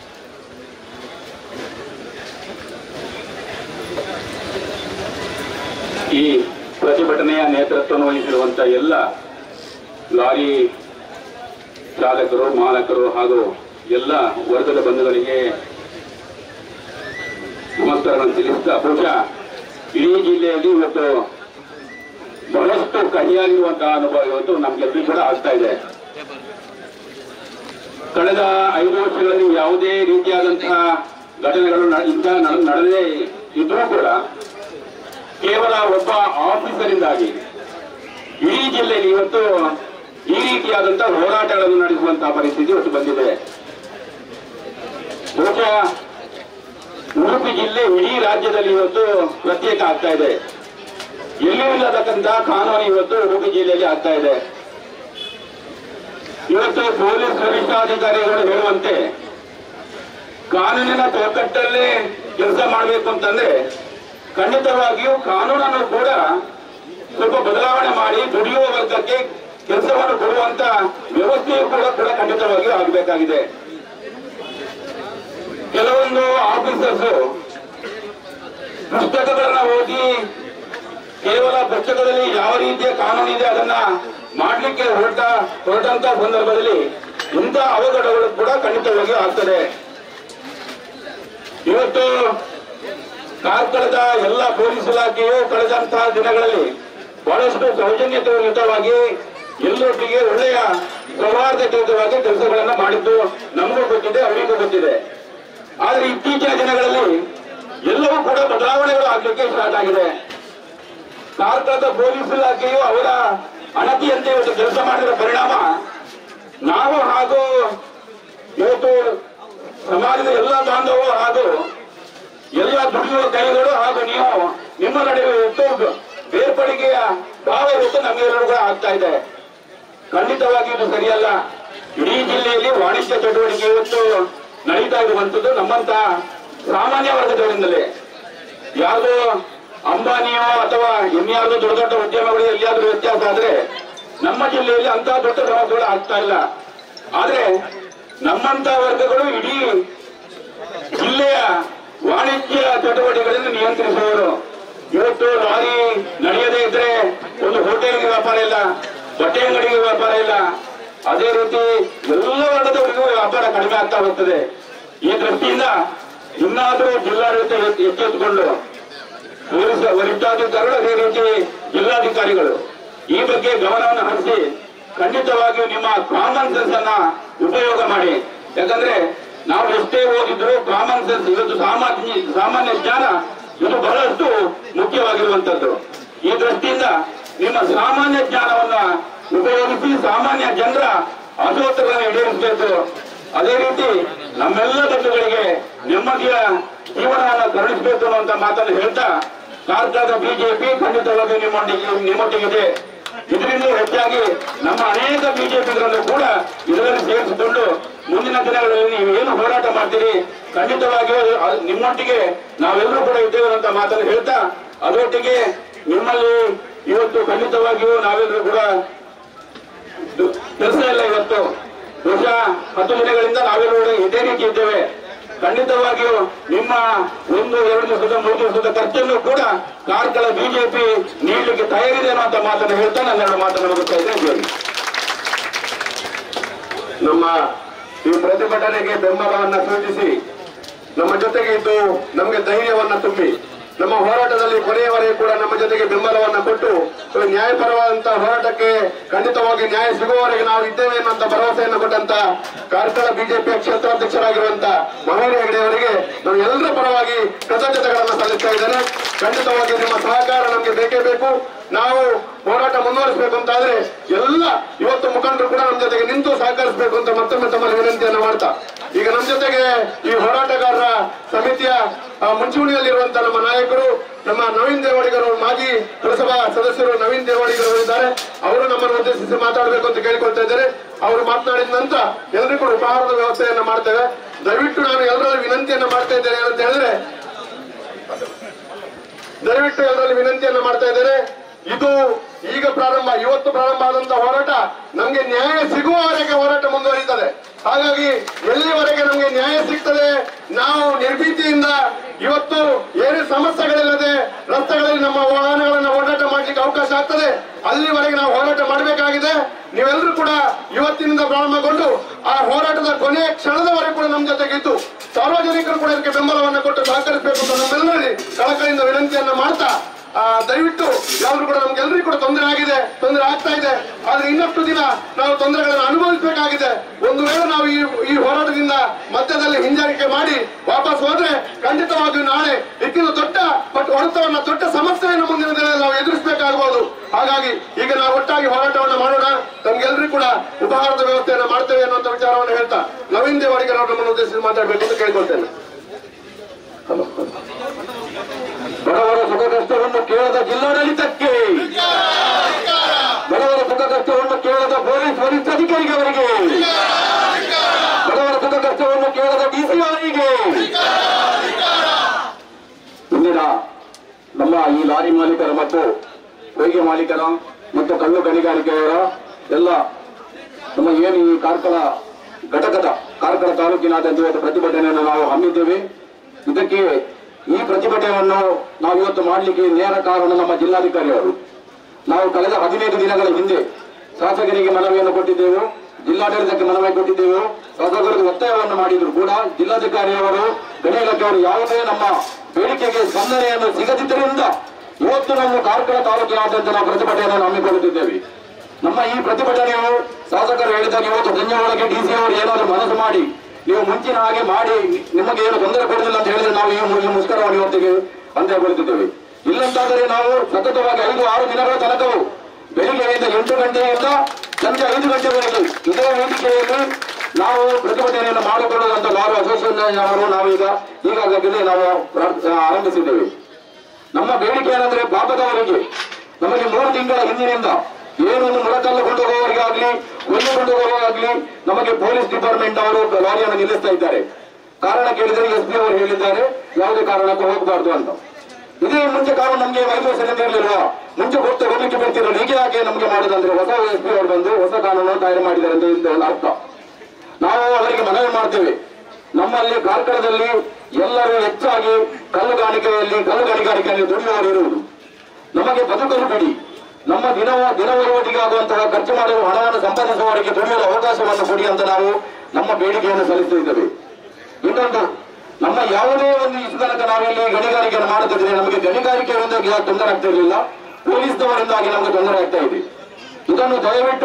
ಈ ಪ್ರತಿಭಟನೆಯ ನೇತೃತ್ವವನ್ನು ವಹಿಸಿರುವಂತ ಎಲ್ಲ ಲಾರಿ ಚಾಲಕರು ಮಾಲಕರು ಹಾಗೂ ಎಲ್ಲ ವರ್ಗದ ಬಂಧುಗಳಿಗೆ ನಮಸ್ಕಾರಗಳನ್ನು ತಿಳಿಸುತ್ತಾ ಬಹುಶಃ ಇಡೀ ಜಿಲ್ಲೆಯಲ್ಲಿ ಇವತ್ತು ಬಹಳಷ್ಟು ಕಹಿಯಾಗಿರುವಂತಹ ಅನುಭವ ಇವತ್ತು ನಮ್ಗೆಲ್ಲರಿಗೂ ಕೂಡ ಆಗ್ತಾ ಇದೆ ಕಳೆದ ಐದು ವರ್ಷಗಳಲ್ಲಿ ಯಾವುದೇ ರೀತಿಯಾದಂತಹ ಘಟನೆಗಳು ನ- ಇಂಥ ನಡ- ನಡೆದೇ ಇದ್ರೂ ಕೂಡ ಕೇವಲ ಒಬ್ಬ ಆಫೀಸರಿಂದಾಗಿ ಇಡೀ ಜಿಲ್ಲೆಯಲ್ಲಿ ಇವತ್ತು ಈ ರೀತಿಯಾದಂತಹ ಹೋರಾಟಗಳನ್ನು ನಡೆಸುವಂತಹ ಪರಿಸ್ಥಿತಿ ಇವತ್ತು ಬಂದಿದೆ ಬಹುಶಃ ಉಡುಪಿ ಜಿಲ್ಲೆ ಇಡೀ ರಾಜ್ಯದಲ್ಲಿ ಇವತ್ತು ಪ್ರತ್ಯೇಕ ಆಗ್ತಾ ಇದೆ ಎಲ್ಲೂ ಇಲ್ಲತಕ್ಕಂತಹ ಕಾನೂನು ಇವತ್ತು ಉಡುಪಿ ಜಿಲ್ಲೆಯಲ್ಲಿ ಆಗ್ತಾ ಇದೆ ಇವತ್ತು ಪೊಲೀಸ್ ವರಿಷ್ಠಾಧಿಕಾರಿಗಳು ಹೇಳುವಂತೆ ಕಾನೂನಿನ ಚೌಕಟ್ಟಲ್ಲಿ ಕೆಲಸ ಮಾಡಬೇಕು ಅಂತಂದ್ರೆ ಖಂಡಿತವಾಗಿಯೂ ಕಾನೂನನ್ನು ಕೂಡ ಸ್ವಲ್ಪ ಬದಲಾವಣೆ ಮಾಡಿ ದುಡಿಯುವ ವರ್ಗಕ್ಕೆ ಕೆಲಸವನ್ನು ಕೊಡುವಂತ ವ್ಯವಸ್ಥೆಯು ಕೂಡ ಕೂಡ ಖಂಡಿತವಾಗಿಯೂ ಆಗಬೇಕಾಗಿದೆ ಕೆಲವೊಂದು ಆಫೀಸರ್ಸ್ ಪುಸ್ತಕಗಳನ್ನ ಓದಿ ಕೇವಲ ಪುಸ್ತಕದಲ್ಲಿ ಯಾವ ರೀತಿಯ ಕಾನೂನು ಇದೆ ಅದನ್ನ ಮಾಡ್ಲಿಕ್ಕೆ ಹೊರಟ ಹೊರಟಂತ ಸಂದರ್ಭದಲ್ಲಿ ಇಂಥ ಅವಘಡಗಳು ಕೂಡ ಖಂಡಿತವಾಗಿಯೂ ಆಗ್ತದೆ ಇವತ್ತು ಕಾರ್ಕಳದ ಎಲ್ಲ ಪೊಲೀಸ್ ಇಲಾಖೆಯು ಕಳೆದಂತಹ ದಿನಗಳಲ್ಲಿ ಬಹಳಷ್ಟು ಸೌಜನ್ಯಯುತವಾಗಿ ಎಲ್ಲೊಟ್ಟಿಗೆ ಒಳ್ಳೆಯ ಸೌಹಾರ್ದಯುತವಾಗಿ ಕೆಲಸಗಳನ್ನ ಮಾಡಿದ್ದು ನಮಗೂ ಗೊತ್ತಿದೆ ಅವರಿಗೂ ಗೊತ್ತಿದೆ ಆದ್ರೆ ಇತ್ತೀಚಿನ ದಿನಗಳಲ್ಲಿ ಎಲ್ಲವೂ ಕೂಡ ಬದಲಾವಣೆಗಳು ಆಗ್ಲಿಕ್ಕೆ ಸ್ಟಾರ್ಟ್ ಆಗಿದೆ ಕಾರ್ಕಳದ ಪೊಲೀಸ್ ಇಲಾಖೆಯು ಅವರ ಅಣತಿಯಂತೆ ಇವತ್ತು ಕೆಲಸ ಮಾಡಿದ ಪರಿಣಾಮ ನಾವು ಹಾಗೂ ಇವತ್ತು ಸಮಾಜದ ಎಲ್ಲ ಬಾಂಧವರು ಹಾಗೂ ಎಲ್ಲ ದುಡಿಯುವ ಕೈಗಳು ಹಾಗೂ ನೀವು ನಿಮ್ಮ ನಡುವೆ ಇವತ್ತು ಬೇರ್ಪಡಿಕೆಯ ಭಾವ ಇವತ್ತು ನಮ್ಮೆಲ್ಲರೂ ಕೂಡ ಆಗ್ತಾ ಇದೆ ಖಂಡಿತವಾಗಿ ಇದು ಸರಿಯಲ್ಲ ಇಡೀ ಜಿಲ್ಲೆಯಲ್ಲಿ ವಾಣಿಜ್ಯ ಚಟುವಟಿಕೆ ಇವತ್ತು ನಡೀತಾ ಇರುವಂತದ್ದು ನಮ್ಮಂತ ಸಾಮಾನ್ಯ ವರ್ಗದವರಿಂದಲೇ ಯಾವುದೋ ಅಂಬಾನಿಯೋ ಅಥವಾ ಇನ್ಯಾವುದೋ ದೊಡ್ಡ ದೊಡ್ಡ ಉದ್ಯಮಗಳು ಎಲ್ಲಿಯಾದ್ರೂ ವ್ಯತ್ಯಾಸ ಆದ್ರೆ ನಮ್ಮ ಜಿಲ್ಲೆಯಲ್ಲಿ ಅಂತ ದೊಡ್ಡ ಸಮಸ್ಯೆಗಳು ಆಗ್ತಾ ಇಲ್ಲ ಆದ್ರೆ ನಮ್ಮಂತ ವರ್ಗಗಳು ಇಡೀ ಜಿಲ್ಲೆಯ ವಾಣಿಜ್ಯ ಚಟುವಟಿಕೆಗಳನ್ನು ನಿಯಂತ್ರಿಸುವವರು ಇವತ್ತು ಲಾರಿ ನಡೆಯದೇ ಇದ್ರೆ ಒಂದು ಹೋಟೆಲ್ಗೆ ವ್ಯಾಪಾರ ಇಲ್ಲ ಬಟ್ಟೆ ಅಂಗಡಿಗೆ ವ್ಯಾಪಾರ ಇಲ್ಲ ಅದೇ ರೀತಿ ಎಲ್ಲ ವರ್ಗದವರಿಗೂ ವ್ಯಾಪಾರ ಕಡಿಮೆ ಆಗ್ತಾ ಹೋಗ್ತದೆ ಈ ದೃಷ್ಟಿಯಿಂದ ಇನ್ನಾದರೂ ಜಿಲ್ಲಾಡಳಿತ ಎತ್- ಎಚ್ಚೆತ್ತುಕೊಂಡು ಪೊಲೀಸ್ ವರಿಷ್ಠಾಧಿಕಾರಿಗಳು ಅದೇ ರೀತಿ ಜಿಲ್ಲಾಧಿಕಾರಿಗಳು ಈ ಬಗ್ಗೆ ಗಮನವನ್ನು ಹರಿಸಿ ಖಂಡಿತವಾಗಿಯೂ ನಿಮ್ಮ ಕಾಮನ್ ಸೆನ್ಸ್ ಅನ್ನ ಉಪಯೋಗ ಮಾಡಿ ಯಾಕಂದ್ರೆ ನಾವು ಎಷ್ಟೇ ಓದಿದ್ರು ಕಾಮನ್ ಸೆನ್ಸ್ ಇವತ್ತು ಸಾಮಾನ್ಯ ಸಾಮಾನ್ಯ ಜ್ಞಾನ ಇದು ಬಹಳಷ್ಟು ಮುಖ್ಯವಾಗಿರುವಂತದ್ದು ಈ ದೃಷ್ಟಿಯಿಂದ ನಿಮ್ಮ ಸಾಮಾನ್ಯ ಜ್ಞಾನವನ್ನ ಉಪಯೋಗಿಸಿ ಸಾಮಾನ್ಯ ಜನರ ಆಶೋತ್ತರಗಳನ್ನು ಈಡೇರಿಸಬೇಕು ಅದೇ ರೀತಿ ನಮ್ಮೆಲ್ಲ ಬಂಧುಗಳಿಗೆ ನೆಮ್ಮದಿಯ ಜೀವನವನ್ನು ಕರುಣಿಸಬೇಕು ಅನ್ನುವಂತ ಮಾತನ್ನು ಹೇಳ್ತಾ ಕಾರ್ಕಳದ ಬಿಜೆಪಿ ಖಂಡಿತವಾಗಿ ನಿಮ್ಮೊಟ್ಟಿಗೆ ನಿಮ್ಮೊಟ್ಟಿಗಿದೆ ಇದರಿಂದ ಹೆಚ್ಚಾಗಿ ನಮ್ಮ ಅನೇಕ ಬಿಜೆಪಿಗಳನ್ನು ಕೂಡ ಇದರಲ್ಲಿ ಸೇರಿಸಿಕೊಂಡು ಮುಂದಿನ ದಿನಗಳಲ್ಲಿ ನೀವು ಏನು ಹೋರಾಟ ಮಾಡ್ತೀರಿ ಖಂಡಿತವಾಗಿಯೂ ಅದು ನಿಮ್ಮೊಟ್ಟಿಗೆ ನಾವೆಲ್ಲರೂ ಕೂಡ ಇದ್ದೇವೆ ಅಂತ ಮಾತನ್ನು ಹೇಳ್ತಾ ಅದರೊಟ್ಟಿಗೆ ನಿಮ್ಮಲ್ಲಿ ಇವತ್ತು ಖಂಡಿತವಾಗಿಯೂ ನಾವೆಲ್ಲರೂ ಕೂಡ ಕೆಲಸ ಇಲ್ಲ ಇವತ್ತು ಬಹುಶಃ ಹತ್ತು ದಿನಗಳಿಂದ ನಾವೆಲ್ಲರೂ ಕೂಡ ಇದೇ ರೀತಿ ಇದ್ದೇವೆ ಖಂಡಿತವಾಗಿಯೂ ನಿಮ್ಮ ಒಂದು ಎರಡು ದಿವಸದ ಮೂರು ದಿವಸದ ಖರ್ಚನ್ನು ಕೂಡ ಕಾರ್ಕಳ ಬಿಜೆಪಿ ನೀಡಲಿಕ್ಕೆ ತಯಾರಿದೆ ಅನ್ನುವಂತ ಮಾತನ್ನು ಹೇಳ್ತಾ ನನ್ನೆರಡು ಮಾತನ್ನು ಮುಗಿಸ್ತಾ ಇದ್ದೇನೆ ಜೈ ಹಿಂದ್. ನಮ್ಮ ಈ ಪ್ರತಿಭಟನೆಗೆ ಬೆಂಬಲವನ್ನ ಸೂಚಿಸಿ ನಮ್ಮ ಜೊತೆಗೆ ಇದ್ದು ನಮಗೆ ಧೈರ್ಯವನ್ನ ತುಂಬಿ ನಮ್ಮ ಹೋರಾಟದಲ್ಲಿ ಕೊನೆಯವರೆಗೂ ಕೂಡ ನಮ್ಮ ಜೊತೆಗೆ ಬೆಂಬಲವನ್ನ ಕೊಟ್ಟು ಈ ನ್ಯಾಯಪರವಾದಂತಹ ಹೋರಾಟಕ್ಕೆ ಖಂಡಿತವಾಗಿ ನ್ಯಾಯ ಸಿಗುವವರೆಗೆ ನಾವು ಇದ್ದೇವೆ ಎನ್ನುವಂತ ಭರವಸೆಯನ್ನು ಕೊಟ್ಟಂತ ಕಾರ್ಕಳ ಬಿಜೆಪಿಯ ಕ್ಷೇತ್ರಾಧ್ಯಕ್ಷರಾಗಿರುವಂತ ಮಹೇಂದ್ರ ಹೆಗಡೆ ಅವರಿಗೆ ನಾನು ಎಲ್ಲರ ಪರವಾಗಿ ಕೃತಜ್ಞತೆಗಳನ್ನು ಸಲ್ಲಿಸ್ತಾ ಇದ್ದೇನೆ ಖಂಡಿತವಾಗಿ ನಿಮ್ಮ ಸಹಕಾರ ನಮಗೆ ಬೇಕೇ ಬೇಕು ನಾವು ಹೋರಾಟ ಮುಂದುವರಿಸಬೇಕು ಅಂತ ಆದ್ರೆ ಎಲ್ಲ ಇವತ್ತು ಮುಖಂಡರು ಕೂಡ ನಮ್ಮ ಜೊತೆಗೆ ನಿಂತು ಸಹಕರಿಸಬೇಕು ಅಂತ ಮತ್ತೊಮ್ಮೆ ತಮ್ಮಲ್ಲಿ ವಿನಂತಿಯನ್ನ ಮಾಡ್ತಾ ಈಗ ನಮ್ಮ ಜೊತೆಗೆ ಈ ಹೋರಾಟಗಾರರ ಸಮಿತಿಯ ಆ, ಮುಂಚೂಣಿಯಲ್ಲಿರುವಂತ ನಮ್ಮ ನಾಯಕರು ನಮ್ಮ ನವೀನ್ ದೇವಾಡಿಗರು ಮಾಜಿ ಪುರಸಭಾ ಸದಸ್ಯರು ನವೀನ್ ದೇವಾಡಿಗರು ಇದ್ದಾರೆ ಅವರು ನಮ್ಮನ್ನು ಉದ್ದೇಶಿಸಿ ಮಾತಾಡಬೇಕು ಅಂತ ಕೇಳಿಕೊಳ್ತಾ ಇದ್ದಾರೆ ಅವರು ಮಾತನಾಡಿದ ನಂತರ ಎಲ್ಲರಿಗೂ ಕೂಡ ಉಪಹಾರದ ವ್ಯವಸ್ಥೆಯನ್ನ ಮಾಡ್ತೇವೆ ದಯವಿಟ್ಟು ನಾನು ಎಲ್ಲರಲ್ಲಿ ವಿನಂತಿಯನ್ನ ಮಾಡ್ತಾ ಇದ್ದೇನೆ ಅಂತ ಹೇಳಿದ್ರೆ ದಯವಿಟ್ಟು ಎಲ್ಲರಲ್ಲಿ ವಿನಂತಿಯನ್ನ ಮಾಡ್ತಾ ಇದ್ದೇನೆ ಇದು ಈಗ ಪ್ರಾರಂಭ ಇವತ್ತು ಪ್ರಾರಂಭ ಆದಂತ ಹೋರಾಟ ನಮ್ಗೆ ನ್ಯಾಯ ಸಿಗುವವರೆಗೆ ಹೋರಾಟ ಮುಂದುವರಿಯುತ್ತದೆ ಹಾಗಾಗಿ ಎಲ್ಲಿವರೆಗೆ ನಮ್ಗೆ ನ್ಯಾಯ ಸಿಗ್ತದೆ ನಾವು ನಿರ್ಭೀತಿಯಿಂದ ಇವತ್ತು ಏನೇ ಸಮಸ್ಯೆಗಳಿಲ್ಲದೆ ರಸ್ತೆಗಳಲ್ಲಿ ನಮ್ಮ ವಾಹನಗಳನ್ನ ಓಡಾಟ ಮಾಡ್ಲಿಕ್ಕೆ ಅವಕಾಶ ಆಗ್ತದೆ ಅಲ್ಲಿವರೆಗೆ ನಾವು ಹೋರಾಟ ಮಾಡಬೇಕಾಗಿದೆ ನೀವೆಲ್ಲರೂ ಕೂಡ ಇವತ್ತಿನಿಂದ ಪ್ರಾರಂಭಗೊಂಡು ಆ ಹೋರಾಟದ ಕೊನೆಯ ಕ್ಷಣದವರೆಗೂ ಕೂಡ ನಮ್ಮ ಜೊತೆಗಿದ್ದು ಸಾರ್ವಜನಿಕರು ಕೂಡ ಇದಕ್ಕೆ ಬೆಂಬಲವನ್ನು ಕೊಟ್ಟು ಸಹಕರಿಸಬೇಕು ಅಂತ ನಮ್ಮೆಲ್ಲರಲ್ಲಿ ಕಳಕಳಿಯಿಂದ ವಿನಂತಿಯನ್ನ ಮಾಡ್ತಾ ಆ, ದಯವಿಟ್ಟು ಯಾವ್ದು ಕೂಡ ನಮ್ಗೆಲ್ರಿಗೂ ಕೂಡ ತೊಂದರೆ ಆಗಿದೆ ತೊಂದರೆ ಆಗ್ತಾ ಇದೆ ಆದ್ರೆ ಇನ್ನಷ್ಟು ದಿನ ನಾವು ತೊಂದರೆಗಳನ್ನು ಅನುಭವಿಸಬೇಕಾಗಿದೆ ಒಂದು ವೇಳೆ ನಾವು ಈ ಈ ಹೋರಾಟದಿಂದ ಮಧ್ಯದಲ್ಲಿ ಹಿಂಜರಿಕೆ ಮಾಡಿ ವಾಪಸ್ ಹೋದ್ರೆ ಖಂಡಿತವಾಗಿಯೂ ನಾಳೆ ಇಕ್ಕಿನ ದೊಡ್ಡ ಬಟ್ ಹೊಡೆತವನ್ನ ದೊಡ್ಡ ಸಮಸ್ಯೆಯನ್ನು ಮುಂದಿನ ದಿನದಲ್ಲಿ ನಾವು ಎದುರಿಸಬೇಕಾಗಬಹುದು ಹಾಗಾಗಿ ಈಗ ನಾವು ಒಟ್ಟಾಗಿ ಹೋರಾಟವನ್ನು ಮಾಡೋಣ ನಮ್ಗೆಲ್ರಿಗೂ ಕೂಡ ಉಪಹಾರದ ವ್ಯವಸ್ಥೆಯನ್ನು ಮಾಡ್ತೇವೆ ಅನ್ನುವಂಥ ವಿಚಾರವನ್ನು ಹೇಳ್ತಾ ನವೀನ್ ದೇವಡಿಗರ್ ಅವರು ನಮ್ಮನ್ನು ಉದ್ದೇಶಿಸಿ ಮಾತಾಡಬೇಕು ಅಂತ ಕೇಳ್ಕೊಳ್ತೇನೆ ಬಡವರ ಸುಖ ಕಷ್ಟವನ್ನು ಕೇಳದ ಜಿಲ್ಲಾಡಳಿತಕ್ಕೆ ಬಡವರ ಸುಖ ಕಷ್ಟವನ್ನು ಕೇಳದ ಪೊಲೀಸ್ ವರಿಷ್ಠಾಧಿಕಾರಿಗೆ ಅವರಿಗೆ ಬಡವರ ಸುಖ ಕಷ್ಟವನ್ನು ಕೇಳದ ಡಿಸಿ ಅವರಿಗೆ ಇಂದಿನ ನಮ್ಮ ಈ ಲಾರಿ ಮಾಲೀಕರ ಮತ್ತು ಹೊಯ್ಗೆ ಮಾಲೀಕರ ಮತ್ತು ಕಲ್ಲು ಗಣಿಗಾರಿಕೆಯವರ ಎಲ್ಲ ನಮ್ಮ ಏನು ಈ ಕಾರ್ಕಳ ಘಟಕದ ಕಾರ್ಕಳ ತಾಲೂಕಿನಾದ್ಯಂತ ಇವತ್ತು ಪ್ರತಿಭಟನೆಯನ್ನು ನಾವು ಹಮ್ಮಿದ್ದೇವೆ ಇದಕ್ಕೆ ಈ ಪ್ರತಿಭಟನೆಯನ್ನು ನಾವು ಇವತ್ತು ಮಾಡಲಿಕ್ಕೆ ನೇರ ಕಾರಣ ನಮ್ಮ ಜಿಲ್ಲಾಧಿಕಾರಿಯವರು ನಾವು ಕಳೆದ ಹದಿನೈದು ದಿನಗಳ ಹಿಂದೆ ಶಾಸಕರಿಗೆ ಮನವಿಯನ್ನು ಕೊಟ್ಟಿದ್ದೆವು ಜಿಲ್ಲಾಡಳಿತಕ್ಕೆ ಮನವಿ ಕೊಟ್ಟಿದ್ದೆವು ಶಾಸಕರಿಗೆ ಒತ್ತಾಯವನ್ನು ಮಾಡಿದ್ರು ಕೂಡ ಜಿಲ್ಲಾಧಿಕಾರಿಯವರು ಗಣಿ ಇಲಾಖೆಯವರು ಯಾವುದೇ ನಮ್ಮ ಬೇಡಿಕೆಗೆ ಸ್ಪಂದನೆಯನ್ನು ಸಿಗದಿದ್ದರಿಂದ ಇವತ್ತು ನಮ್ಮ ಕಾರ್ಕಳ ತಾಲೂಕಿನಾದ್ಯಂತ ನಾವು ಪ್ರತಿಭಟನೆಯನ್ನು ಹಮ್ಮಿಕೊಳ್ಳುತ್ತಿದ್ದೇವೆ ನಮ್ಮ ಈ ಪ್ರತಿಭಟನೆಯು ಶಾಸಕರು ಹೇಳಿದಾಗ ಇವತ್ತು ಸಂಜೆ ಒಳಗೆ ಡಿಸಿ ಅವರು ಏನಾದರೂ ಮನಸ್ಸು ಮಾಡಿ ನೀವು ಮುಂಚಿನ ಹಾಗೆ ಮಾಡಿ ನಿಮಗೆ ಏನು ತೊಂದರೆ ಕೊಡುದಿಲ್ಲ ಅಂತ ಹೇಳಿದ್ರೆ ನಾವು ಈ ಮು- ಈ ಮುಷ್ಕರವನ್ನು ಇವತ್ತಿಗೆ ಅಂತ್ಯಗೊಳಿಸುತ್ತೇವೆ ಇಲ್ಲಂತಾದರೆ ನಾವು ಸತತವಾಗಿ ಐದು ಆರು ದಿನಗಳ ತನಕವು ಬೆಳಿಗ್ಗೆಯಿಂದ ಎಂಟು ಗಂಟೆಯಿಂದ ಸಂಜೆ ಐದು ಗಂಟೆವರೆಗೆ ಇದೇ ವೇದಿಕೆಯಲ್ಲಿ ನಾವು ಪ್ರತಿಭಟನೆಯನ್ನು ಮಾಡಿಕೊಳ್ಳುವಂತ ಲಾರು ಅಸೋಸಿಯೇಷನ್ ಅವರು ನಾವೀಗ ಈಗಾಗಲೇ ನಾವು ಪ್ರಾರ್- ಆರಂಭಿಸಿದ್ದೇವೆ ನಮ್ಮ ಬೇಡಿಕೆ ಏನಂದ್ರೆ ಪಾಪದವರಿಗೆ ನಮಗೆ ಮೂರು ತಿಂಗಳ ಹಿಂದಿನಿಂದ ಏನು ಮೊಳಕಲ್ಲು ಕೊಂಡು ಹೋಗುವವರಿಗಾಗ್ಲಿ ಹುಲ್ಲು ಕೊಂಡು ಹೋಗುವಾಗ್ಲಿ ನಮಗೆ ಪೊಲೀಸ್ ಡಿಪಾರ್ಟ್ಮೆಂಟ್ ಅವರು ಲಾರಿಯನ್ನು ನಿಲ್ಲಿಸ್ತಾ ಇದ್ದಾರೆ ಕಾರಣ ಕೇಳಿದರೆ ಎಸ್ ಪಿ ಅವರು ಹೇಳಿದ್ದಾರೆ ಯಾವುದೇ ಕಾರಣಕ್ಕೂ ಹೋಗಬಾರ್ದು ಅಂತ ಇದೇ ಮುಂಚೆ ಕಾರಣ ನಮಗೆ ವೈಫಲ್ಯ ಇರಲಿಲ್ವಾ ಮುಂಚೆ ಕೊಟ್ಟು ಹೋಗ್ಲಿಕ್ಕೆ ಬಿಡ್ತಿರಲಿಲ್ಲ ಹೀಗೆ ಯಾಕೆ ನಮಗೆ ಮಾಡುದಂದ್ರೆ ಹೊಸ ಎಸ್ ಪಿ ಅವರು ಬಂದು ಹೊಸ ಕಾನೂನು ತಯಾರು ಮಾಡಿದ್ದಾರೆ ಅಂತ ಇದು ಒಂದು ಅರ್ಥ ನಾವು ಅವರಿಗೆ ಮನವಿ ಮಾಡ್ತೇವೆ ನಮ್ಮಲ್ಲಿ ಕಾರ್ಕಳದಲ್ಲಿ ಎಲ್ಲರೂ ಹೆಚ್ಚಾಗಿ ಕಲ್ಲು ಗಾಣಿಕೆಯಲ್ಲಿ ಕಲ್ಲು ಗಣಿಗಾರಿಕೆಯಲ್ಲಿ ದುಡಿಯುವವರು ಇರುವುದು ನಮಗೆ ಬದುಕಲು ಬಿಡಿ ನಮ್ಮ ದಿನ ದಿನ ವಹಿವಾಟಿಗೆ ಆಗುವಂತಹ ಖರ್ಚು ಮಾಡುವ ಹಣವನ್ನು ಸಂಪಾದಿಸುವವರಿಗೆ ದುಡಿಯಲು ಅವಕಾಶವನ್ನು ಕೊಡಿ ಅಂತ ನಾವು ನಮ್ಮ ಬೇಡಿಕೆಯನ್ನು ಸಲ್ಲಿಸುತ್ತಿದ್ದೇವೆ ಇನ್ನೊಂದು ನಮ್ಮ ಯಾವುದೇ ಒಂದು ಇಷ್ಟು ತನಕ ನಾವಿಲ್ಲಿ ಗಣಿಗಾರಿಕೆಯನ್ನು ಮಾಡುತ್ತಿದ್ರೆ ನಮಗೆ ಗಣಿಗಾರಿಕೆಯಿಂದಾಗಿ ಯಾವ್ದು ತೊಂದರೆ ಆಗ್ತಾ ಇರಲಿಲ್ಲ ಪೊಲೀಸ್ನವರಿಂದಾಗಿ ನಮಗೆ ತೊಂದರೆ ಆಗ್ತಾ ಇದೆ ಇದನ್ನು ದಯವಿಟ್ಟು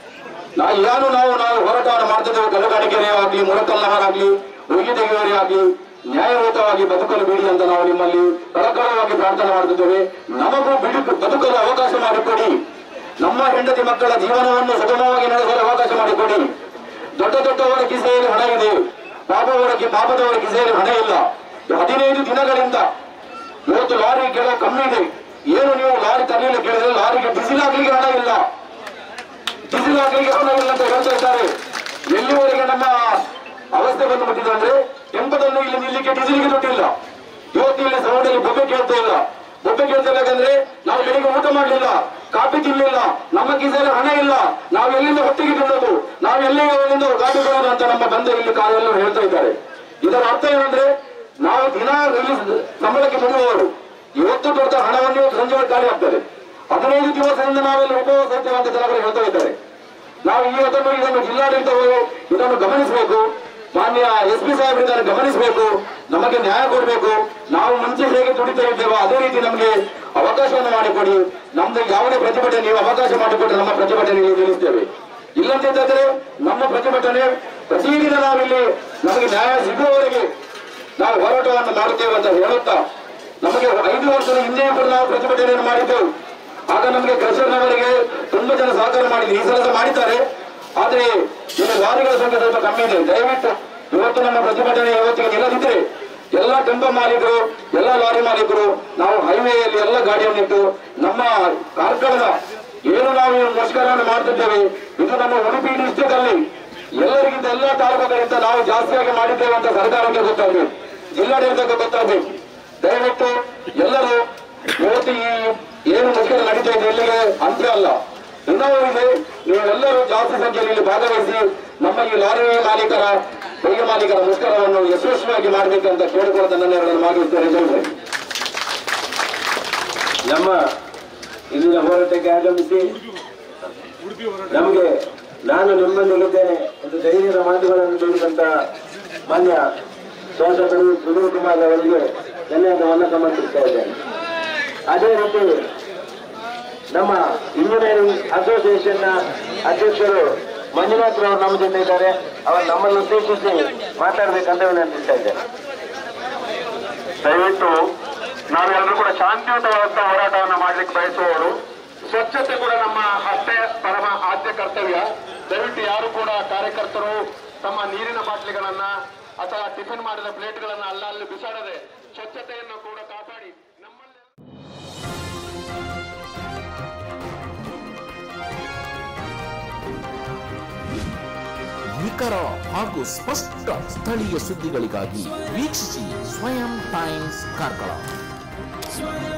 ನಾ ಏನು ನಾವು ನಾವು ಹೋರಾಟವನ್ನು ಮಾಡ್ತಿದ್ದೇವೆ ಕಲ್ಲುಗಾಣಿಕೆಯೇ ಆಗಲಿ ಮೊಳಕಲ್ಲವರಾಗ್ಲಿ ಉಗಿ ತೆಗೆಯವರೇ ಆಗಲಿ ನ್ಯಾಯಯುತವಾಗಿ ಬದುಕಲು ಬಿಡಿ ಅಂತ ನಾವು ನಿಮ್ಮಲ್ಲಿ ಕಳಕಳವಾಗಿ ಪ್ರಾರ್ಥನೆ ಮಾಡುತ್ತಿದ್ದೇವೆ ನಮಗೂ ಬಿಡಿ ಬದುಕಲು ಅವಕಾಶ ಮಾಡಿಕೊಡಿ ನಮ್ಮ ಹೆಂಡತಿ ಮಕ್ಕಳ ಜೀವನವನ್ನು ಸುಗಮವಾಗಿ ನಡೆಸಲು ಅವಕಾಶ ಮಾಡಿಕೊಡಿ ದೊಡ್ಡ ದೊಡ್ಡವರ ಕಿಸೆಯಲ್ಲಿ ಹಣ ಇದೆ ಪಾಪವರ ಕಿ- ಪಾಪದವರ ಕಿಸೆಯಲ್ಲಿ ಹಣ ಇಲ್ಲ ಹದಿನೈದು ದಿನಗಳಿಂದ ಇವತ್ತು ಲಾರಿ ಕೆಲವು ಕಮ್ಮಿ ಇದೆ ಏನು ನೀವು ಲಾರಿ ತರಲಿಲ್ಲ ಕೇಳಿದ್ರೆ ಲಾರಿಗೆ ಬಿಸಿಲು ಹಾಕ್ಲಿಕ್ಕೆ ಹಣ ಇಲ್ಲ ಬಿಸಿಲು ಹಾಕಲಿಕ್ಕೆ ಹಣ ಇಲ್ಲ ಅಂತ ಹೇಳ್ತಾ ಇದ್ದಾರೆ ಎಲ್ಲಿವರೆಗೆ ನಮ್ಮ ಅವಸ್ಥೆ ಬಂದು ಬಿಟ್ಟಿದೆ ಅಂದ್ರೆ ಕೆಂಪದನ್ನು ಇಲ್ಲಿ ನಿಲ್ಲಿಕ್ಕೆ ಡೀಸೆಲ್ಗೆ ದುಡ್ಡಿಲ್ಲ ಇವತ್ತು ಇಲ್ಲಿ ಸೌಂಡಲ್ಲಿ ಬೊಬ್ಬೆ ಕೇಳ್ತಾ ಇಲ್ಲ ಬೊಬ್ಬೆ ಕೇಳ್ತಾ ಇಲ್ಲ ಯಾಕಂದ್ರೆ ನಾವು ಬೆಳಿಗ್ಗೆ ಊಟ ಮಾಡಲಿಲ್ಲ ಕಾಫಿ ತಿನ್ನಲಿಲ್ಲ ನಮ್ಮ ಕಿಸೆಯಲ್ಲಿ ಹಣ ಇಲ್ಲ ನಾವು ಎಲ್ಲಿಂದ ಹೊಟ್ಟಿಗೆ ತಿನ್ನೋದು ನಾವು ಎಲ್ಲಿ ಎಲ್ಲಿಂದ ಗಾಡಿ ಬರೋದು ಅಂತ ನಮ್ಮ ಬಂದ ಇಲ್ಲಿ ಕಾಲೆಲ್ಲ ಹೇಳ್ತಾ ಇದ್ದಾರೆ ಇದರ ಅರ್ಥ ಏನಂದ್ರೆ ನಾವು ದಿನ ರಿಲೀಸ್ ಸಂಬಳಕ್ಕೆ ದುಡಿಯುವವರು ಇವತ್ತು ದೊಡ್ಡ ಹಣವನ್ನು ಇವತ್ತು ಸಂಜೆ ಹೊತ್ತು ಖಾಲಿ ಆಗ್ತದೆ ಹದಿನೈದು ದಿವಸದಿಂದ ನಾವೆಲ್ಲ ಉಪವಾಸ ಇರ್ತೇವೆ ಅಂತ ಜನಗಳು ಹೇಳ್ತಾ ಇದ್ದಾರೆ ನಾವು ಈ ಅದನ್ನು ಇದನ್ನು ಜಿಲ್ಲಾಡಳಿತವು ಇದನ್ನು ಗಮನಿಸಬೇಕು ಮಾನ್ಯ ಎಸ್ ಪಿ ಸಾಹೇಬರು ಇದನ್ನು ಗಮನಿಸಬೇಕು ನಮಗೆ ನ್ಯಾಯ ಕೊಡಬೇಕು ನಾವು ಮುಂಚೆ ಹೇಗೆ ದುಡಿತಾ ಇದ್ದೇವೋ ಅದೇ ರೀತಿ ನಮಗೆ ಅವಕಾಶವನ್ನು ಮಾಡಿಕೊಡಿ ನಮ್ದು ಯಾವುದೇ ಪ್ರತಿಭಟನೆ ನೀವು ಅವಕಾಶ ಮಾಡಿಕೊಟ್ಟರೆ ನಮ್ಮ ಪ್ರತಿಭಟನೆಗೆ ನಿಲ್ಲಿಸ್ತೇವೆ ಇಲ್ಲಂತಿದ್ದರೆ ನಮ್ಮ ಪ್ರತಿಭಟನೆ ಪ್ರತಿದಿನ ನಾವಿಲ್ಲಿ ನಮಗೆ ನ್ಯಾಯ ಸಿಗುವವರೆಗೆ ನಾವು ಹೋರಾಟವನ್ನು ಮಾಡುತ್ತೇವೆ ಅಂತ ಹೇಳುತ್ತಾ ನಮಗೆ ಐದು ವರ್ಷದ ಹಿಂದೆ ಕೂಡ ನಾವು ಪ್ರತಿಭಟನೆಯನ್ನು ಮಾಡಿದ್ದೆವು ಆಗ ನಮಗೆ ಕೃಷ್ಣನವರಿಗೆ ತುಂಬಾ ಜನ ಸಹಕಾರ ಮಾಡಿದ್ರು ಈ ಸಲ ಸಹ ಮಾಡಿದ್ದಾರೆ ಆದ್ರೆ ಇನ್ನು ಲಾರಿಗಳ ಸಂಖ್ಯೆ ಸ್ವಲ್ಪ ಕಮ್ಮಿ ಇದೆ ದಯವಿಟ್ಟು ಇವತ್ತು ನಮ್ಮ ಪ್ರತಿಭಟನೆ ಇವತ್ತಿಗೆ ನಿಲ್ಲದಿದ್ರೆ ಎಲ್ಲ ಟೆಂಪೋ ಮಾಲೀಕರು ಎಲ್ಲ ಲಾರಿ ಮಾಲೀಕರು ನಾವು ಹೈವೇಯಲ್ಲಿ ಎಲ್ಲ ಗಾಡಿಯನ್ನಿಟ್ಟು ನಮ್ಮ ಕಾರ್ಕಳದ ಏನು ನಾವು ಈ ಮುಷ್ಕರವನ್ನು ಮಾಡ್ತಿದ್ದೇವೆ ಇದು ನಮ್ಮ ಉಡುಪಿ ಡಿಸ್ಟಿಕ್ ಅಲ್ಲಿ ಎಲ್ಲರಿಗಿಂತ ಎಲ್ಲ ತಾಲೂಕುಗಳಿಂದ ನಾವು ಜಾಸ್ತಿಯಾಗಿ ಮಾಡಿದ್ದೇವೆ ಅಂತ ಸರ್ಕಾರಕ್ಕೆ ಗೊತ್ತಾಗಬೇಕು ಜಿಲ್ಲಾಡಳಿತಕ್ಕೆ ಗೊತ್ತಾಗಬೇಕು ದಯವಿಟ್ಟು ಎಲ್ಲರೂ ಇವತ್ತು ಈ ಏನು ಮುಷ್ಕರ ನಡೀತಾ ಇದೆ ಇಲ್ಲಿಗೆ ಅಂತ್ಯ ಅಲ್ಲ ಇನ್ನೂ ಇದೆ ನೀವೆಲ್ಲರೂ ಜಾಸ್ತಿ ಸಂಖ್ಯೆಯಲ್ಲಿ ಇಲ್ಲಿ ಭಾಗವಹಿಸಿ ನಮ್ಮ ಈ ಲಾರಿ ಮಾಲೀಕರ ಹೊಯ್ಗೆ ಮಾಲೀಕರ ಮುಷ್ಕರವನ್ನು ಯಶಸ್ವಿಯಾಗಿ ಮಾಡಬೇಕಂತ ಕೇಳಿಕೊಳ್ಳುತ್ತ ನನ್ನ ಎರಡನ್ನು ಮಾಗಿಸ್ತೇನೆ ಜೈ ನಮ್ಮ ಇಲ್ಲಿನ ಹೋರಾಟಕ್ಕೆ ಆಗಮಿಸಿ ನಮಗೆ ನಾನು ನಿಮ್ಮಲ್ಲಿದ್ದೇನೆ ಎಂದು ಧೈರ್ಯದ ಮಾತುಗಳನ್ನು ನುಡಿದಂತ ಮಾನ್ಯ ಶಾಸಕರು ಸುನೀಲ್ ಕುಮಾರ್ ಅವರಿಗೆ ಧನ್ಯವಾದವನ್ನು ಸಮರ್ಪಿಸ್ತಾ ಇದ್ದೇನೆ ಅದೇ ರೀತಿ ನಮ್ಮ ಇಂಜಿನಿಯರಿಂಗ್ ಅಸೋಸಿಯೇಷನ್ ಅಧ್ಯಕ್ಷರು ಮಂಜುನಾಥ್ ರವರು ನಮ್ಮ ಜೊತೆ ಇದ್ದಾರೆ ಅವರು ನಮ್ಮನ್ನು ಉದ್ದೇಶಿಸಿ ಮಾತಾಡ್ಬೇಕಂತ ವಿನಂತಿಸ್ತಾ ಇದ್ದಾರೆ ದಯವಿಟ್ಟು ನಾವೆಲ್ಲರೂ ಕೂಡ ಶಾಂತಿಯುತವಾದಂತ ಹೋರಾಟವನ್ನು ಮಾಡ್ಲಿಕ್ಕೆ ಬಯಸುವವರು ಸ್ವಚ್ಛತೆ ಕೂಡ ನಮ್ಮ ಅಷ್ಟೇ ಪರಮ ಆದ್ಯ ಕರ್ತವ್ಯ ದಯವಿಟ್ಟು ಯಾರು ಕೂಡ ಕಾರ್ಯಕರ್ತರು ತಮ್ಮ ನೀರಿನ ಬಾಟ್ಲಿಗಳನ್ನ ಅಥವಾ ಟಿಫಿನ್ ಮಾಡಿದ ಪ್ಲೇಟ್ಗಳನ್ನ ಅಲ್ಲಲ್ಲಿ ಬಿಸಾಡದೆ ಸ್ವಚ್ಛತೆಯನ್ನು ಕೂಡ ಕಾಪಾಡಿ ನಮ್ಮಲ್ಲಿ ನಿಖರ ಹಾಗೂ ಸ್ಪಷ್ಟ ಸ್ಥಳೀಯ ಸುದ್ದಿಗಳಿಗಾಗಿ ವೀಕ್ಷಿಸಿ ಸ್ವಯಂ ಟೈಮ್ಸ್ ಕಾರ್ಕಳ